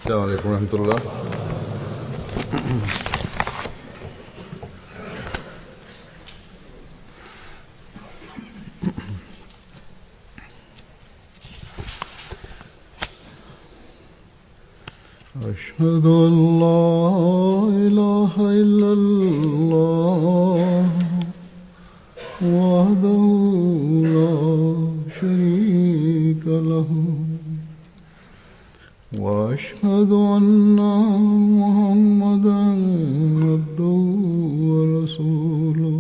السلام عليكم ورحمة الله أشهد أن لا إله إلا الله وحده لا شريك له وأشهد أن محمدا عبده ورسوله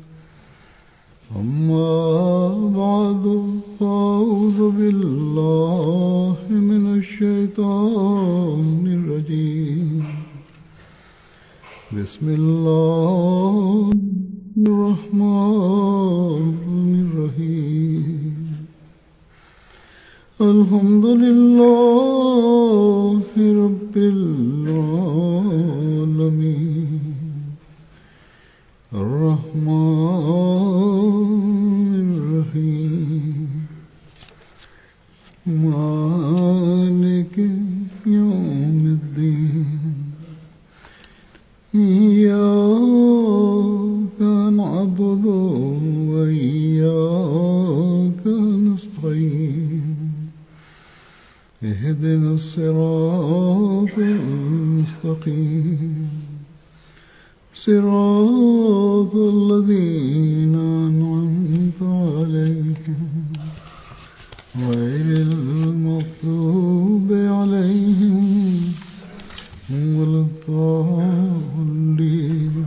أما بعد فأعوذ بالله من الشيطان الرجيم بسم الله الرحمن الرحيم الحمد لله رب العالمين الرحمن الرحيم مالك يوم الدين إياك نعبد وإياك نستعين اهدنا الصراط المستقيم صراط الذين أنعمت عليهم غير المغضوب عليهم ولا الضالين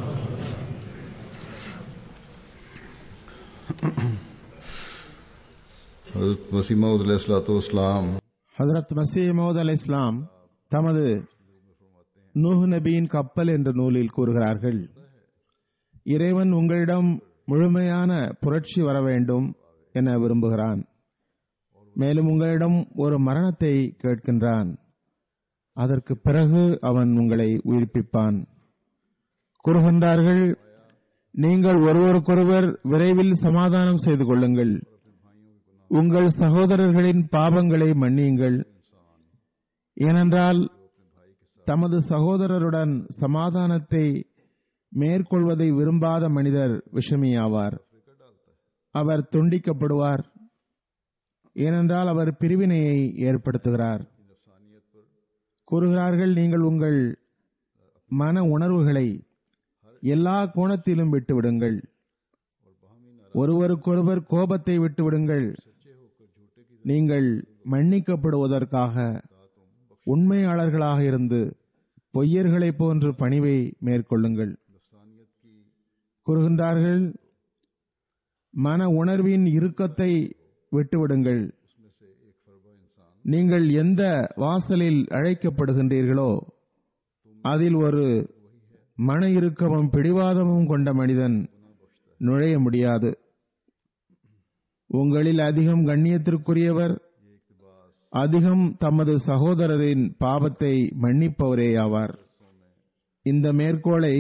حضرت مسیح موعود علیہ الصلوۃ والسلام ஹதரத் மசீமோத் அல் இஸ்லாம் தமது நூஹ் நபியின் கப்பல் என்ற நூலில் கூறுகிறார்கள் இறைவன் உங்களிடம் முழுமையான புரட்சி வர வேண்டும் என விரும்புகிறான் மேலும் உங்களிடம் ஒரு மரணத்தை கேட்கின்றான் அதற்கு பிறகு அவன் உங்களை உயிர்ப்பிப்பான் கூறுகின்றார்கள் நீங்கள் ஒருவருக்கொருவர் விரைவில் சமாதானம் செய்து கொள்ளுங்கள் உங்கள் சகோதரர்களின் பாவங்களை மன்னியுங்கள் ஏனென்றால் தமது சகோதரருடன் சமாதானத்தை மேற்கொள்வதை விரும்பாத மனிதர் விஷமியாவார் அவர் துண்டிக்கப்படுவார் ஏனென்றால் அவர் பிரிவினையை ஏற்படுத்துகிறார் கூறுகிறார்கள் நீங்கள் உங்கள் மன உணர்வுகளை எல்லா கோணத்திலும் விட்டுவிடுங்கள் ஒருவருக்கொருவர் கோபத்தை விட்டுவிடுங்கள் நீங்கள் மன்னிக்கப்படுவதற்காக உண்மையாளர்களாக இருந்து பொய்யர்களைப் போன்று பணிவை மேற்கொள்ளுங்கள் கூறுகின்றார்கள் மன உணர்வின் இறுக்கத்தை விட்டுவிடுங்கள் நீங்கள் எந்த வாசலில் அழைக்கப்படுகின்றீர்களோ அதில் ஒரு மன இறுக்கமும் பிடிவாதமும் கொண்ட மனிதன் நுழைய முடியாது உங்களில் அதிகம் கண்ணியத்திற்குரியவர் அதிகம் தமது சகோதரரின் பாவத்தை மன்னிப்பவரே ஆவார் இந்த மேற்கோளை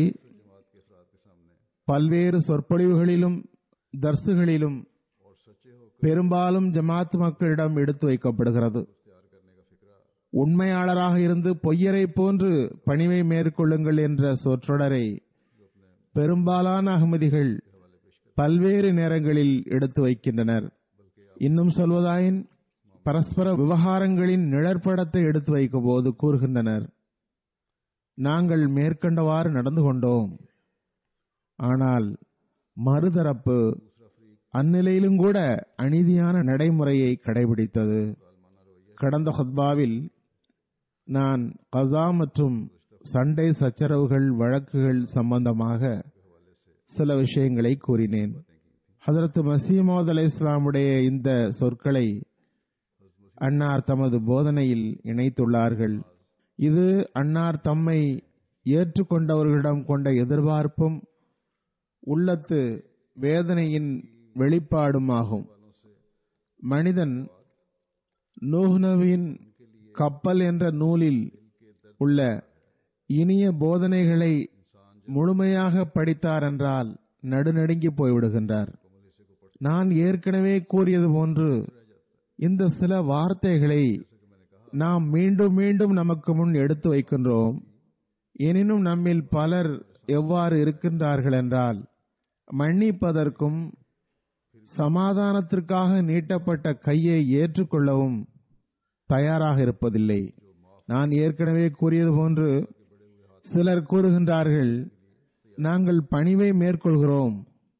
பல்வேறு சொற்பொழிவுகளிலும் தர்சுகளிலும் பெரும்பாலும் ஜமாத் மக்களிடம் எடுத்து வைக்கப்படுகிறது உண்மையாளராக இருந்து பொய்யரை போன்று பணிவை மேற்கொள்ளுங்கள் என்ற சொற்றொடரை பெரும்பாலான அகமதிகள் பல்வேறு நேரங்களில் எடுத்து வைக்கின்றனர் இன்னும் சொல்வதாயின் பரஸ்பர விவகாரங்களின் நிழற்படத்தை எடுத்து வைக்கும் போது கூறுகின்றனர் நாங்கள் மேற்கண்டவாறு நடந்து கொண்டோம் ஆனால் மறுதரப்பு அந்நிலையிலும் கூட அநீதியான நடைமுறையை கடைபிடித்தது கடந்த ஹத்பாவில் நான் கசா மற்றும் சண்டை சச்சரவுகள் வழக்குகள் சம்பந்தமாக சில விஷயங்களை கூறினேன் ஹதரத் மசீமோத் அலை இஸ்லாமுடைய இந்த சொற்களை அன்னார் தமது போதனையில் இணைத்துள்ளார்கள் இது அன்னார் தம்மை ஏற்றுக்கொண்டவர்களிடம் கொண்ட எதிர்பார்ப்பும் உள்ளத்து வேதனையின் வெளிப்பாடும் ஆகும் மனிதன் நூஹ்னவின் கப்பல் என்ற நூலில் உள்ள இனிய போதனைகளை முழுமையாக படித்தார் என்றால் நடுநடுங்கி போய்விடுகின்றார் நான் ஏற்கனவே கூறியது போன்று இந்த சில வார்த்தைகளை நாம் மீண்டும் மீண்டும் நமக்கு முன் எடுத்து வைக்கின்றோம் எனினும் நம்மில் பலர் எவ்வாறு இருக்கின்றார்கள் என்றால் மன்னிப்பதற்கும் சமாதானத்திற்காக நீட்டப்பட்ட கையை ஏற்றுக்கொள்ளவும் தயாராக இருப்பதில்லை நான் ஏற்கனவே கூறியது போன்று சிலர் கூறுகின்றார்கள் நாங்கள் பணிவை மேற்கொள்கிறோம்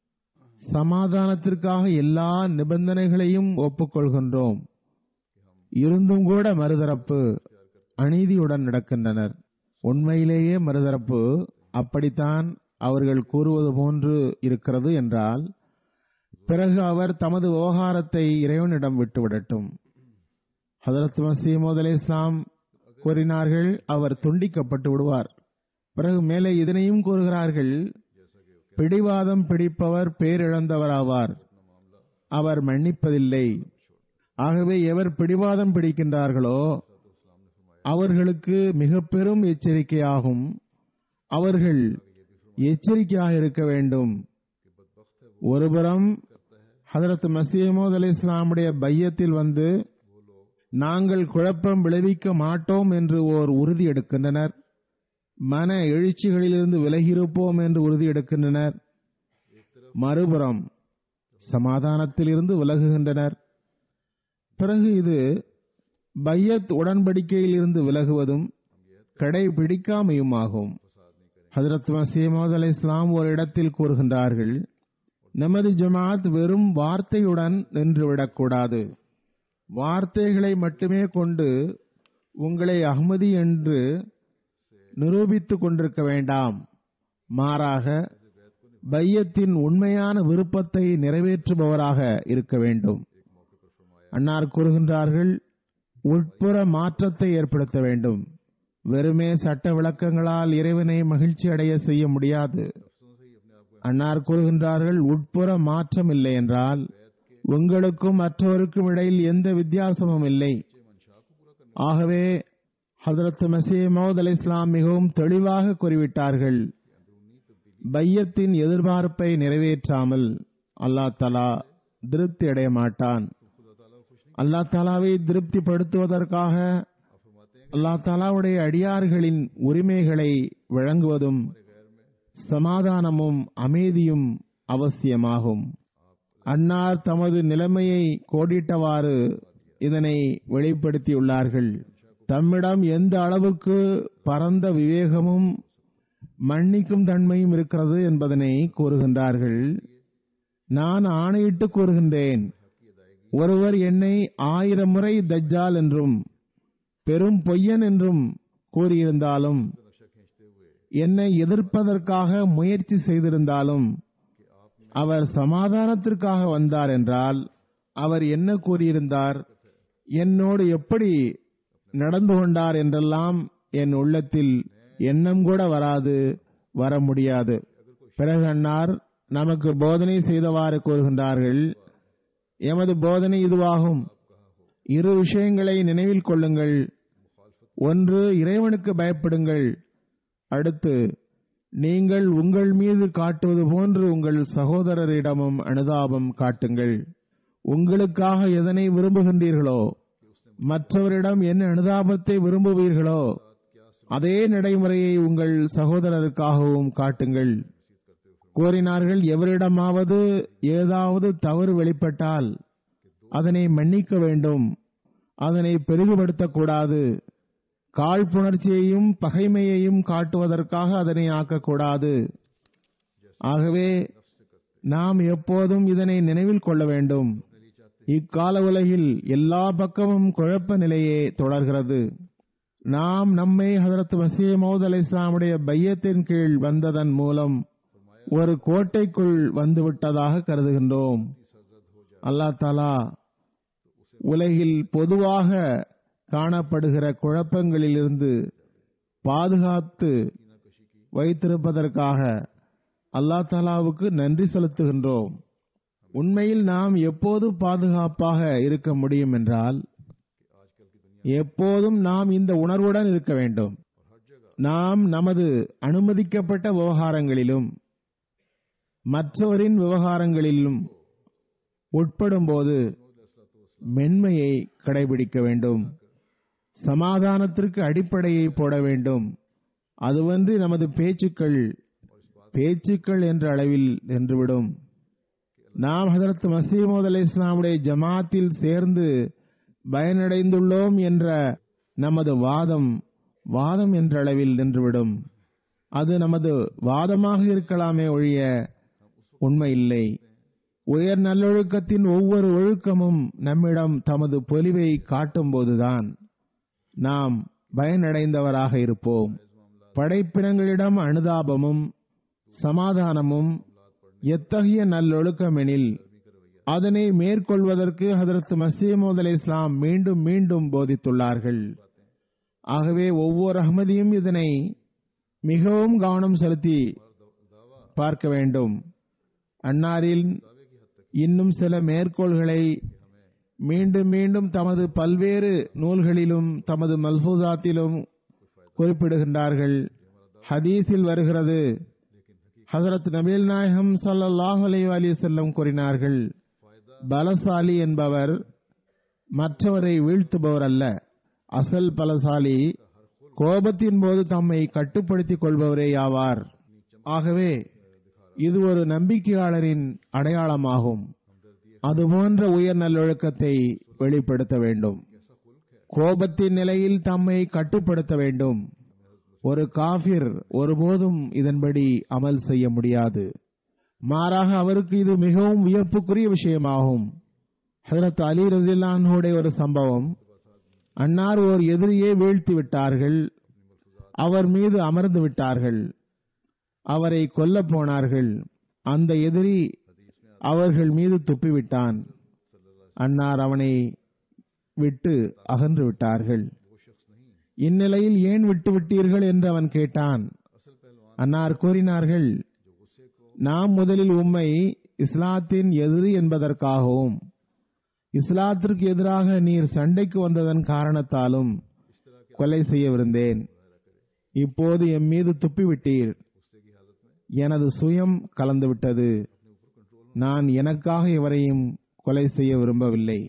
சமாதானத்திற்காக எல்லா நிபந்தனைகளையும் ஒப்புக்கொள்கின்றோம் இருந்தும் கூட மறுதரப்பு அநீதியுடன் நடக்கின்றனர் உண்மையிலேயே மறுதரப்பு அப்படித்தான் அவர்கள் கூறுவது போன்று இருக்கிறது என்றால் பிறகு அவர் தமது விவகாரத்தை இறைவனிடம் விட்டுவிடட்டும் ஹதரத் மசீமோத் அலி இஸ்லாம் கூறினார்கள் அவர் துண்டிக்கப்பட்டு விடுவார் பிறகு மேலே இதனையும் கூறுகிறார்கள் பிடிவாதம் பிடிப்பவர் பேரிழந்தவராவார் அவர் மன்னிப்பதில்லை ஆகவே எவர் பிடிவாதம் பிடிக்கின்றார்களோ அவர்களுக்கு மிக பெரும் எச்சரிக்கையாகும் அவர்கள் எச்சரிக்கையாக இருக்க வேண்டும் ஒருபுறம் ஹதரத் மசீமோத் அலி இஸ்லாமுடைய பையத்தில் வந்து நாங்கள் குழப்பம் விளைவிக்க மாட்டோம் என்று ஓர் உறுதி எடுக்கின்றனர் மன எழுச்சிகளிலிருந்து விலகியிருப்போம் என்று உறுதி எடுக்கின்றனர் மறுபுறம் சமாதானத்திலிருந்து விலகுகின்றனர் பிறகு இது பையத் உடன்படிக்கையில் இருந்து விலகுவதும் கடைபிடிக்காமையும் ஆகும் ஹதரத் மசீமோத் அலி இஸ்லாம் ஒரு இடத்தில் கூறுகின்றார்கள் நமது ஜமாத் வெறும் வார்த்தையுடன் நின்றுவிடக்கூடாது வார்த்தைகளை மட்டுமே கொண்டு உங்களை அஹ்மதி என்று நிரூபித்துக் கொண்டிருக்க வேண்டாம் மாறாக பையத்தின் உண்மையான விருப்பத்தை நிறைவேற்றுபவராக இருக்க வேண்டும் அன்னார் கூறுகின்றார்கள் உட்புற மாற்றத்தை ஏற்படுத்த வேண்டும் வெறுமே சட்ட விளக்கங்களால் இறைவனை மகிழ்ச்சி அடைய செய்ய முடியாது அன்னார் கூறுகின்றார்கள் உட்புற மாற்றம் இல்லை என்றால் உங்களுக்கும் மற்றவருக்கும் இடையில் எந்த வித்தியாசமும் இல்லை ஆகவே ஹதரத் மசீமோத் அலி இஸ்லாம் மிகவும் தெளிவாக கூறிவிட்டார்கள் பையத்தின் எதிர்பார்ப்பை நிறைவேற்றாமல் அல்லாஹ் தலா திருப்தி அடைய மாட்டான் அல்லா தாலாவை திருப்திப்படுத்துவதற்காக அல்லா தாலாவுடைய அடியார்களின் உரிமைகளை வழங்குவதும் சமாதானமும் அமைதியும் அவசியமாகும் அன்னார் தமது நிலைமையை கோடிட்டவாறு இதனை வெளிப்படுத்தியுள்ளார்கள் தம்மிடம் எந்த அளவுக்கு பரந்த விவேகமும் மன்னிக்கும் தன்மையும் இருக்கிறது என்பதனை கூறுகின்றார்கள் நான் ஆணையிட்டு கூறுகின்றேன் ஒருவர் என்னை ஆயிரம் முறை தஜ்ஜால் என்றும் பெரும் பொய்யன் என்றும் கூறியிருந்தாலும் என்னை எதிர்ப்பதற்காக முயற்சி செய்திருந்தாலும் அவர் சமாதானத்திற்காக வந்தார் என்றால் அவர் என்ன கூறியிருந்தார் என்னோடு எப்படி நடந்து கொண்டார் என்றெல்லாம் என் உள்ளத்தில் எண்ணம் கூட வராது வர முடியாது பிறகு அன்னார் நமக்கு போதனை செய்தவாறு கூறுகின்றார்கள் எமது போதனை இதுவாகும் இரு விஷயங்களை நினைவில் கொள்ளுங்கள் ஒன்று இறைவனுக்கு பயப்படுங்கள் அடுத்து நீங்கள் உங்கள் மீது காட்டுவது போன்று உங்கள் சகோதரரிடமும் அனுதாபம் காட்டுங்கள் உங்களுக்காக எதனை விரும்புகின்றீர்களோ மற்றவரிடம் என்ன அனுதாபத்தை விரும்புவீர்களோ அதே நடைமுறையை உங்கள் சகோதரருக்காகவும் காட்டுங்கள் கோரினார்கள் எவரிடமாவது ஏதாவது தவறு வெளிப்பட்டால் அதனை மன்னிக்க வேண்டும் அதனை பெரிதுபடுத்தக்கூடாது காழ்ப்புணர்ச்சியையும் பகைமையையும் காட்டுவதற்காக அதனை ஆக்கக்கூடாது ஆகவே நாம் எப்போதும் இதனை நினைவில் கொள்ள வேண்டும் இக்கால உலகில் எல்லா பக்கமும் குழப்ப நிலையே தொடர்கிறது நாம் நம்மை ஹதரத் மசீமௌத் அலி இஸ்லாமுடைய பையத்தின் கீழ் வந்ததன் மூலம் ஒரு கோட்டைக்குள் வந்துவிட்டதாக கருதுகின்றோம் அல்லா தாலா உலகில் பொதுவாக காணப்படுகிற குழப்பங்களிலிருந்து பாதுகாத்து வைத்திருப்பதற்காக அல்லா தாலாவுக்கு நன்றி செலுத்துகின்றோம் உண்மையில் நாம் எப்போது பாதுகாப்பாக இருக்க முடியும் என்றால் எப்போதும் நாம் இந்த உணர்வுடன் இருக்க வேண்டும் நாம் நமது அனுமதிக்கப்பட்ட விவகாரங்களிலும் மற்றவரின் விவகாரங்களிலும் உட்படும்போது மென்மையை கடைபிடிக்க வேண்டும் சமாதானத்திற்கு அடிப்படையை போட வேண்டும் அதுவன்றி நமது பேச்சுக்கள் பேச்சுக்கள் என்ற அளவில் நின்றுவிடும் நாம் ஹதரத் மசீமோத் அலை இஸ்லாமுடைய ஜமாத்தில் சேர்ந்து பயனடைந்துள்ளோம் என்ற நமது வாதம் வாதம் என்ற அளவில் நின்றுவிடும் அது நமது வாதமாக இருக்கலாமே ஒழிய உண்மை இல்லை உயர் நல்லொழுக்கத்தின் ஒவ்வொரு ஒழுக்கமும் நம்மிடம் தமது பொலிவை காட்டும் போதுதான் நாம் பயனடைந்தவராக இருப்போம் படைப்பினங்களிடம் அனுதாபமும் சமாதானமும் எத்தகைய நல்லொழுக்கமெனில் அதனை மேற்கொள்வதற்கு ஹதரத் மசீமோத் அலை இஸ்லாம் மீண்டும் மீண்டும் போதித்துள்ளார்கள் ஆகவே ஒவ்வொரு அகமதியும் இதனை மிகவும் கவனம் செலுத்தி பார்க்க வேண்டும் அன்னாரில் இன்னும் சில மேற்கோள்களை மீண்டும் மீண்டும் தமது பல்வேறு நூல்களிலும் தமது மல்பூசாத்திலும் குறிப்பிடுகின்றார்கள் ஹதீஸில் வருகிறது ஹசரத் நபீல் நாயகம் ஸல்லல்லாஹு அலைஹி வஸல்லம் கூறினார்கள் பலசாலி என்பவர் மற்றவரை வீழ்த்துபவர் அல்ல அசல் பலசாலி கோபத்தின் போது தம்மை கட்டுப்படுத்திக் கொள்பவரே ஆவார் ஆகவே இது ஒரு நம்பிக்கையாளரின் அடையாளமாகும் அதுபோன்ற உயர் நல்லொழுக்கத்தை வெளிப்படுத்த வேண்டும் கோபத்தின் நிலையில் தம்மை கட்டுப்படுத்த வேண்டும் ஒரு காபிர் ஒருபோதும் இதன்படி அமல் செய்ய முடியாது மாறாக அவருக்கு இது மிகவும் வியப்புக்குரிய விஷயமாகும் ஹதரத் அலி ரசில்லான்ஹுடைய ஒரு சம்பவம் அன்னார் ஓர் எதிரியை வீழ்த்தி விட்டார்கள் அவர் மீது அமர்ந்து விட்டார்கள் அவரை கொல்ல போனார்கள் அந்த எதிரி அவர்கள் மீது துப்பிவிட்டான் அன்னார் அவனை விட்டு அகன்று விட்டார்கள் இந்நிலையில் ஏன் விட்டு விட்டீர்கள் என்று அவன் கேட்டான் அன்னார் கூறினார்கள் நாம் முதலில் உம்மை இஸ்லாத்தின் எதிரி என்பதற்காகவும் இஸ்லாத்திற்கு எதிராக நீர் சண்டைக்கு வந்ததன் காரணத்தாலும் கொலை செய்யவிருந்தேன் இப்போது எம் மீது துப்பிவிட்டீர் எனது சுயம் கலந்துவிட்டது நான் எனக்காக எவரையும் கொலை செய்ய விரும்பவில்லை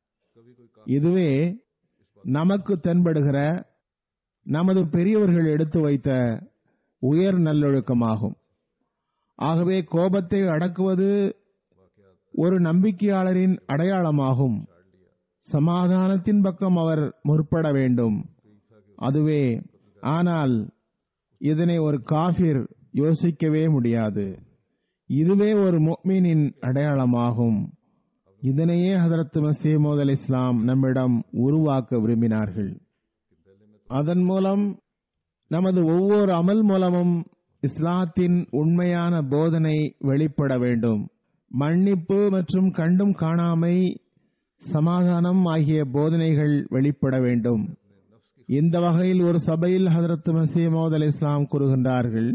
இதுவே நமக்கு தென்படுகிற நமது பெரியவர்கள் எடுத்து வைத்த உயர் நல்லொழுக்கமாகும் ஆகவே கோபத்தை அடக்குவது ஒரு நம்பிக்கையாளரின் அடையாளமாகும் சமாதானத்தின் பக்கம் அவர் முற்பட வேண்டும் அதுவே ஆனால் இதனை ஒரு காபிர் யோசிக்கவே முடியாது இதுவே ஒரு முக்மீனின் அடையாளமாகும் இதனையே ஹதரத் மசீமோத் அல் இஸ்லாம் நம்மிடம் உருவாக்க விரும்பினார்கள் அதன் மூலம் நமது ஒவ்வொரு அமல் மூலமும் இஸ்லாத்தின் உண்மையான போதனை வெளிப்பட வேண்டும் மன்னிப்பு மற்றும் கண்டும் காணாமை சமாதானம் ஆகிய போதனைகள் வெளிப்பட வேண்டும் இந்த வகையில் ஒரு சபையில் ஹதரத் மசீமோத் அலி இஸ்லாம் கூறுகின்றார்கள்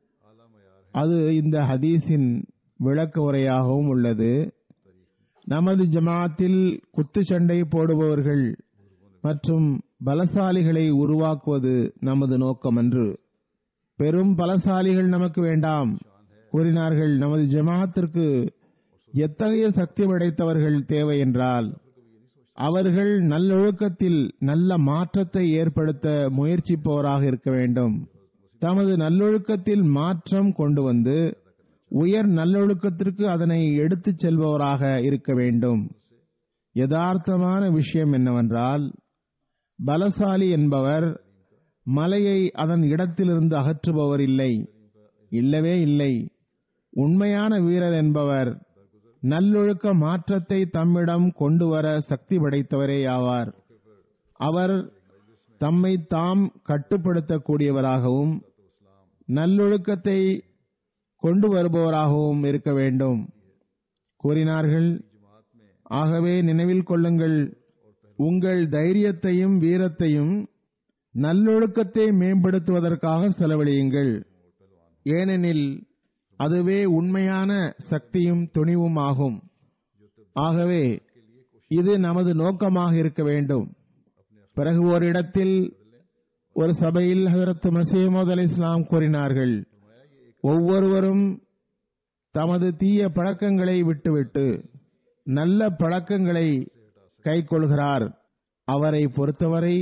அது இந்த ஹதீஸின் விளக்க உரையாகவும் உள்ளது நமது ஜமாத்தில் குத்துச்சண்டை போடுபவர்கள் மற்றும் பலசாலிகளை உருவாக்குவது நமது நோக்கமன்று பெரும் பலசாலிகள் நமக்கு வேண்டாம் கூறினார்கள் நமது ஜமாத்திற்கு எத்தகைய சக்தி படைத்தவர்கள் தேவை என்றால் அவர்கள் நல்லொழுக்கத்தில் நல்ல மாற்றத்தை ஏற்படுத்த முயற்சிப்பவராக இருக்க வேண்டும் தமது நல்லொழுக்கத்தில் மாற்றம் கொண்டு வந்து உயர் நல்லொழுக்கத்திற்கு அதனை எடுத்துச் செல்பவராக இருக்க வேண்டும் யதார்த்தமான விஷயம் என்னவென்றால் பலசாலி என்பவர் மலையை அதன் இடத்திலிருந்து அகற்றுபவர் இல்லை இல்லவே இல்லை உண்மையான வீரர் என்பவர் நல்லொழுக்க மாற்றத்தை தம்மிடம் கொண்டு வர சக்தி படைத்தவரே ஆவார் அவர் தம்மை தாம் கட்டுப்படுத்தக்கூடியவராகவும் நல்லொழுக்கத்தை கொண்டு வருபவராகவும் இருக்க வேண்டும் கூறினார்கள் ஆகவே நினைவில் கொள்ளுங்கள் உங்கள் தைரியத்தையும் வீரத்தையும் நல்லொழுக்கத்தை மேம்படுத்துவதற்காக செலவழியுங்கள் ஏனெனில் அதுவே உண்மையான சக்தியும் துணிவும் ஆகும் ஆகவே இது நமது நோக்கமாக இருக்க வேண்டும் பிறகு ஓரிடத்தில் ஒரு சபையில் ஹதரத் மசீமோத் அலி இஸ்லாம் கூறினார்கள் ஒவ்வொருவரும் தமது தீய பழக்கங்களை விட்டுவிட்டு நல்ல பழக்கங்களை கைக்கொள்கிறார் அவரை பொறுத்தவரை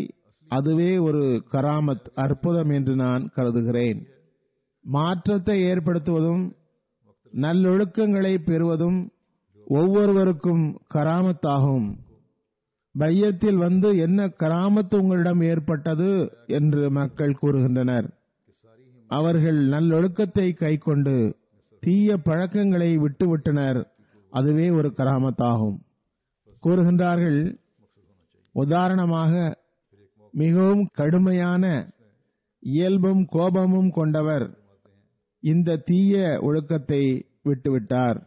அதுவே ஒரு கராமத் அற்புதம் என்று நான் கருதுகிறேன் மாற்றத்தை ஏற்படுத்துவதும் நல்லொழுக்கங்களை பெறுவதும் ஒவ்வொருவருக்கும் கராமத்தாகும் பையத்தில் வந்து என்ன கராமத்து உங்களிடம் ஏற்பட்டது என்று மக்கள் கூறுகின்றனர் அவர்கள் நல்லொழுக்கத்தை கைக்கொண்டு தீய பழக்கங்களை விட்டுவிட்டனர் அதுவே ஒரு கராமத்தாகும் கூறுகின்றார்கள் உதாரணமாக மிகவும் கடுமையான இயல்பும் கோபமும் கொண்டவர் இந்த தீய ஒழுக்கத்தை விட்டுவிட்டார்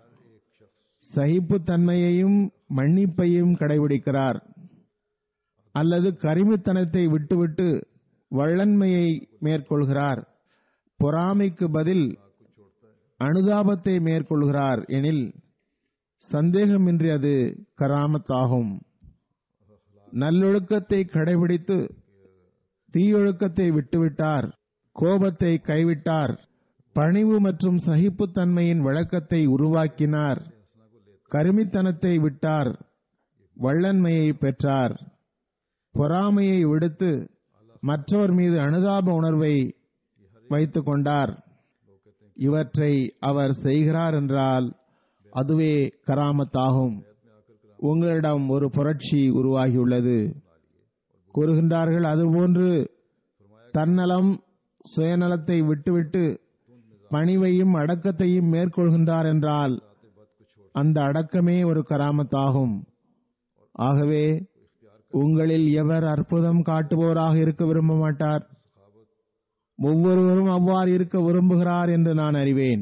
சகிப்புத்தன்மையையும் மன்னிப்பையும் கடைபிடிக்கிறார் அல்லது கரிமித்தனத்தை விட்டுவிட்டு வள்ளன்மையை மேற்கொள்கிறார் பொறாமைக்கு பதில் அனுதாபத்தை மேற்கொள்கிறார் எனில் சந்தேகமின்றி அது கராமத்தாகும் நல்லொழுக்கத்தை கடைபிடித்து தீயொழுக்கத்தை விட்டுவிட்டார் கோபத்தை கைவிட்டார் பணிவு மற்றும் சகிப்புத்தன்மையின் வழக்கத்தை உருவாக்கினார் கருமித்தனத்தை விட்டார் வள்ளன்மையை பெற்றார் பொறாமையை விடுத்து மற்றவர் மீது அனுதாப உணர்வை வைத்துக் கொண்டார் இவற்றை அவர் செய்கிறார் என்றால் அதுவே கராமத்தாகும் உங்களிடம் ஒரு புரட்சி உருவாகியுள்ளது கூறுகின்றார்கள் அதுபோன்று தன்னலம் சுயநலத்தை விட்டுவிட்டு பணிவையும் அடக்கத்தையும் மேற்கொள்கின்றார் என்றால் அந்த அடக்கமே ஒரு கராமத்தாகும் ஆகவே உங்களில் எவர் அற்புதம் காட்டுபவராக இருக்க விரும்ப மாட்டார் ஒவ்வொருவரும் அவ்வாறு இருக்க விரும்புகிறார் என்று நான் அறிவேன்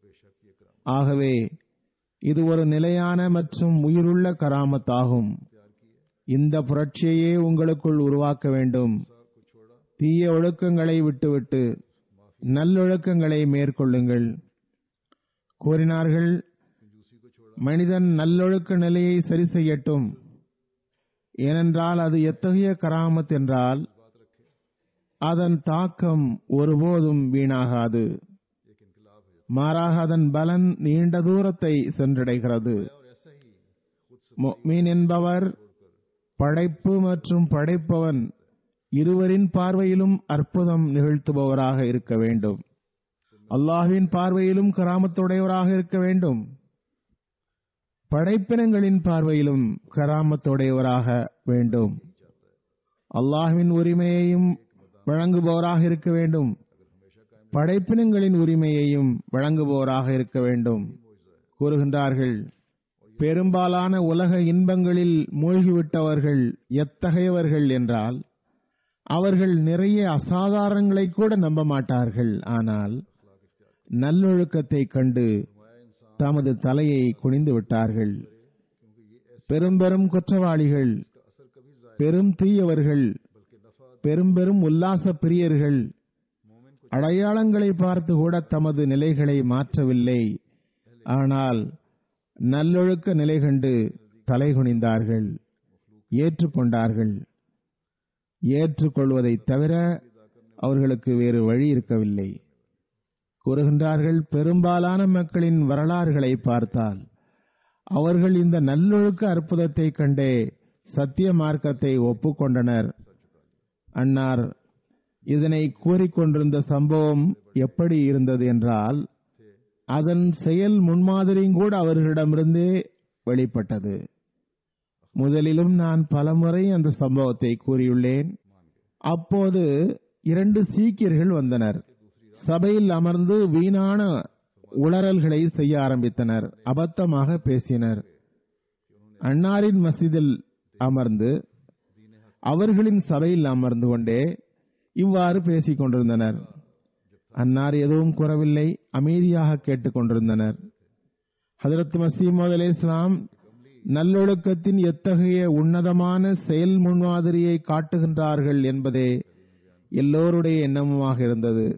ஆகவே இது ஒரு நிலையான மற்றும் உயிருள்ள கராமத்தாகும் இந்த புரட்சியையே உங்களுக்குள் உருவாக்க வேண்டும் தீய ஒழுக்கங்களை விட்டுவிட்டு நல்லொழுக்கங்களை மேற்கொள்ளுங்கள் கூறினார்கள் மனிதன் நல்லொழுக்க நிலையை சரி செய்யட்டும் ஏனென்றால் அது எத்தகைய கராமத் என்றால் அதன் தாக்கம் ஒருபோதும் வீணாகாது மாறாக அதன் பலன் நீண்ட தூரத்தை சென்றடைகிறது மீன் என்பவர் படைப்பு மற்றும் படைப்பவன் இருவரின் பார்வையிலும் அற்புதம் நிகழ்த்துபவராக இருக்க வேண்டும் அல்லாஹ்வின் பார்வையிலும் கராமத்துடையவராக இருக்க வேண்டும் படைப்பினங்களின் பார்வையிலும் கராமத்துடையவராக வேண்டும் அல்லாஹ்வின் உரிமையையும் வழங்குபவராக இருக்க வேண்டும் படைப்பினங்களின் உரிமையையும் வழங்குபவராக இருக்க வேண்டும் கூறுகின்றார்கள் பெரும்பாலான உலக இன்பங்களில் மூழ்கிவிட்டவர்கள் எத்தகையவர்கள் என்றால் அவர்கள் நிறைய அசாதாரணங்களை கூட நம்ப மாட்டார்கள் ஆனால் நல்லொழுக்கத்தை கண்டு தமது தலையை குனிந்து விட்டார்கள் பெரும் பெரும் குற்றவாளிகள் பெரும் தீயவர்கள் பெரும் பெரும் உல்லாச பிரியர்கள் அடையாளங்களை பார்த்து கூட தமது நிலைகளை மாற்றவில்லை ஆனால் நல்லொழுக்க நிலை கண்டு தலை குனிந்தார்கள் ஏற்றுக்கொண்டார்கள் ஏற்றுக்கொள்வதை தவிர அவர்களுக்கு வேறு வழி இருக்கவில்லை கூறுகின்றார்கள் பெரும்பாலான மக்களின் வரலாறுகளை பார்த்தால் அவர்கள் இந்த நல்லொழுக்க அற்புதத்தை கண்டே சத்திய மார்க்கத்தை ஒப்புக்கொண்டனர் அன்னார் இதனை கூறிக்கொண்டிருந்த சம்பவம் எப்படி இருந்தது என்றால் அதன் செயல் முன்மாதிரியும் கூட அவர்களிடமிருந்தே வெளிப்பட்டது முதலிலும் நான் பலமுறை அந்த சம்பவத்தை கூறியுள்ளேன் அப்போது இரண்டு சீக்கியர்கள் வந்தனர் சபையில் அமர்ந்து வீணான உளறல்களை செய்ய ஆரம்பித்தனர் அபத்தமாக பேசினர் அன்னாரின் மசிதில் அமர்ந்து அவர்களின் சபையில் அமர்ந்து கொண்டே இவ்வாறு பேசிக் கொண்டிருந்தனர் அன்னார் எதுவும் கூறவில்லை அமைதியாக கேட்டுக் கொண்டிருந்தனர் ஹதரத் மசீமது அலி இஸ்லாம் நல்லொழுக்கத்தின் எத்தகைய உன்னதமான செயல் முன்மாதிரியை காட்டுகின்றார்கள் என்பதே எல்லோருடைய எண்ணமுமாக இருந்தது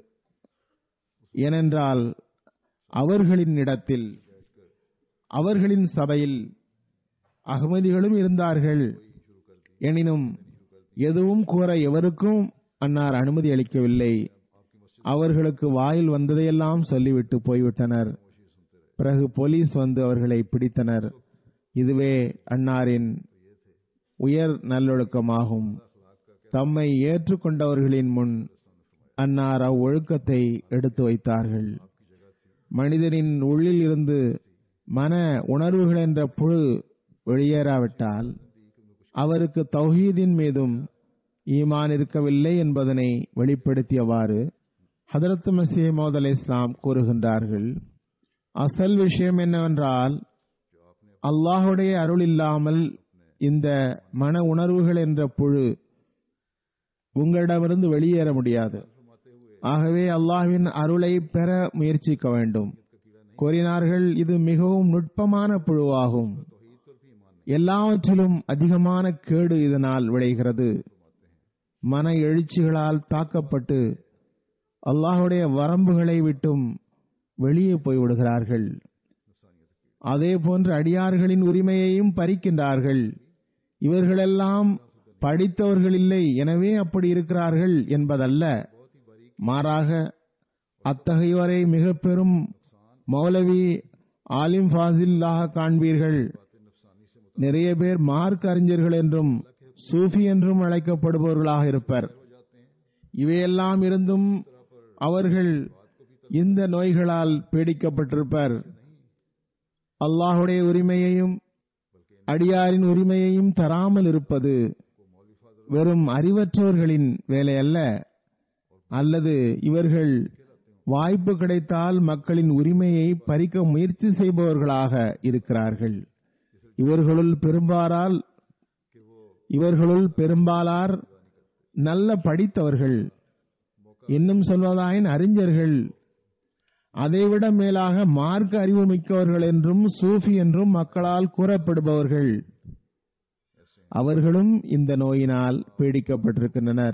ஏனென்றால் அவர்களின் இடத்தில் அவர்களின் சபையில் அகமதிகளும் இருந்தார்கள் எனினும் எதுவும் கூற எவருக்கும் அன்னார் அனுமதி அளிக்கவில்லை அவர்களுக்கு வாயில் வந்ததையெல்லாம் சொல்லிவிட்டு போய்விட்டனர் பிறகு போலீஸ் வந்து அவர்களை பிடித்தனர் இதுவே அன்னாரின் உயர் நல்லொழுக்கமாகும் தம்மை ஏற்றுக்கொண்டவர்களின் முன் அன்னார் அவ்வொழுக்கத்தை எடுத்து வைத்தார்கள் மனிதனின் உள்ளில் இருந்து மன உணர்வுகள் என்ற புழு வெளியேறாவிட்டால் அவருக்கு தௌஹீதின் மீதும் ஈமான் இருக்கவில்லை என்பதனை வெளிப்படுத்தியவாறு ஹதரத் மசீமோத் அலை இஸ்லாம் கூறுகின்றார்கள் அசல் விஷயம் என்னவென்றால் அல்லாஹுடைய அருள் இல்லாமல் இந்த மன உணர்வுகள் என்ற புழு உங்களிடமிருந்து வெளியேற முடியாது ஆகவே அல்லாஹ்வின் அருளை பெற முயற்சிக்க வேண்டும் கூறினார்கள் இது மிகவும் நுட்பமான புழுவாகும் எல்லாவற்றிலும் அதிகமான கேடு இதனால் விளைகிறது மன எழுச்சிகளால் தாக்கப்பட்டு அல்லாஹுடைய வரம்புகளை விட்டும் வெளியே போய்விடுகிறார்கள் அதே போன்று அடியார்களின் உரிமையையும் பறிக்கின்றார்கள் இவர்களெல்லாம் படித்தவர்கள் இல்லை எனவே அப்படி இருக்கிறார்கள் என்பதல்ல மாறாக அத்தகையோரை மிக பெரும் மௌலவி ஆலிம் ஃபாசில்லாக காண்பீர்கள் நிறைய பேர் மார்க் அறிஞர்கள் என்றும் சூஃபி என்றும் அழைக்கப்படுபவர்களாக இருப்பர் இவையெல்லாம் இருந்தும் அவர்கள் இந்த நோய்களால் பீடிக்கப்பட்டிருப்பர் அல்லாஹுடைய உரிமையையும் அடியாரின் உரிமையையும் தராமல் இருப்பது வெறும் அறிவற்றவர்களின் வேலை அல்ல அல்லது இவர்கள் வாய்ப்பு கிடைத்தால் மக்களின் உரிமையை பறிக்க முயற்சி செய்பவர்களாக இருக்கிறார்கள் இவர்களுள் பெரும்பாலால் இவர்களுள் பெரும்பாலார் நல்ல படித்தவர்கள் இன்னும் சொல்வதாயின் அறிஞர்கள் அதைவிட மேலாக மார்க்க அறிவு மிக்கவர்கள் என்றும் சூஃபி என்றும் மக்களால் கூறப்படுபவர்கள் அவர்களும் இந்த நோயினால் பீடிக்கப்பட்டிருக்கின்றனர்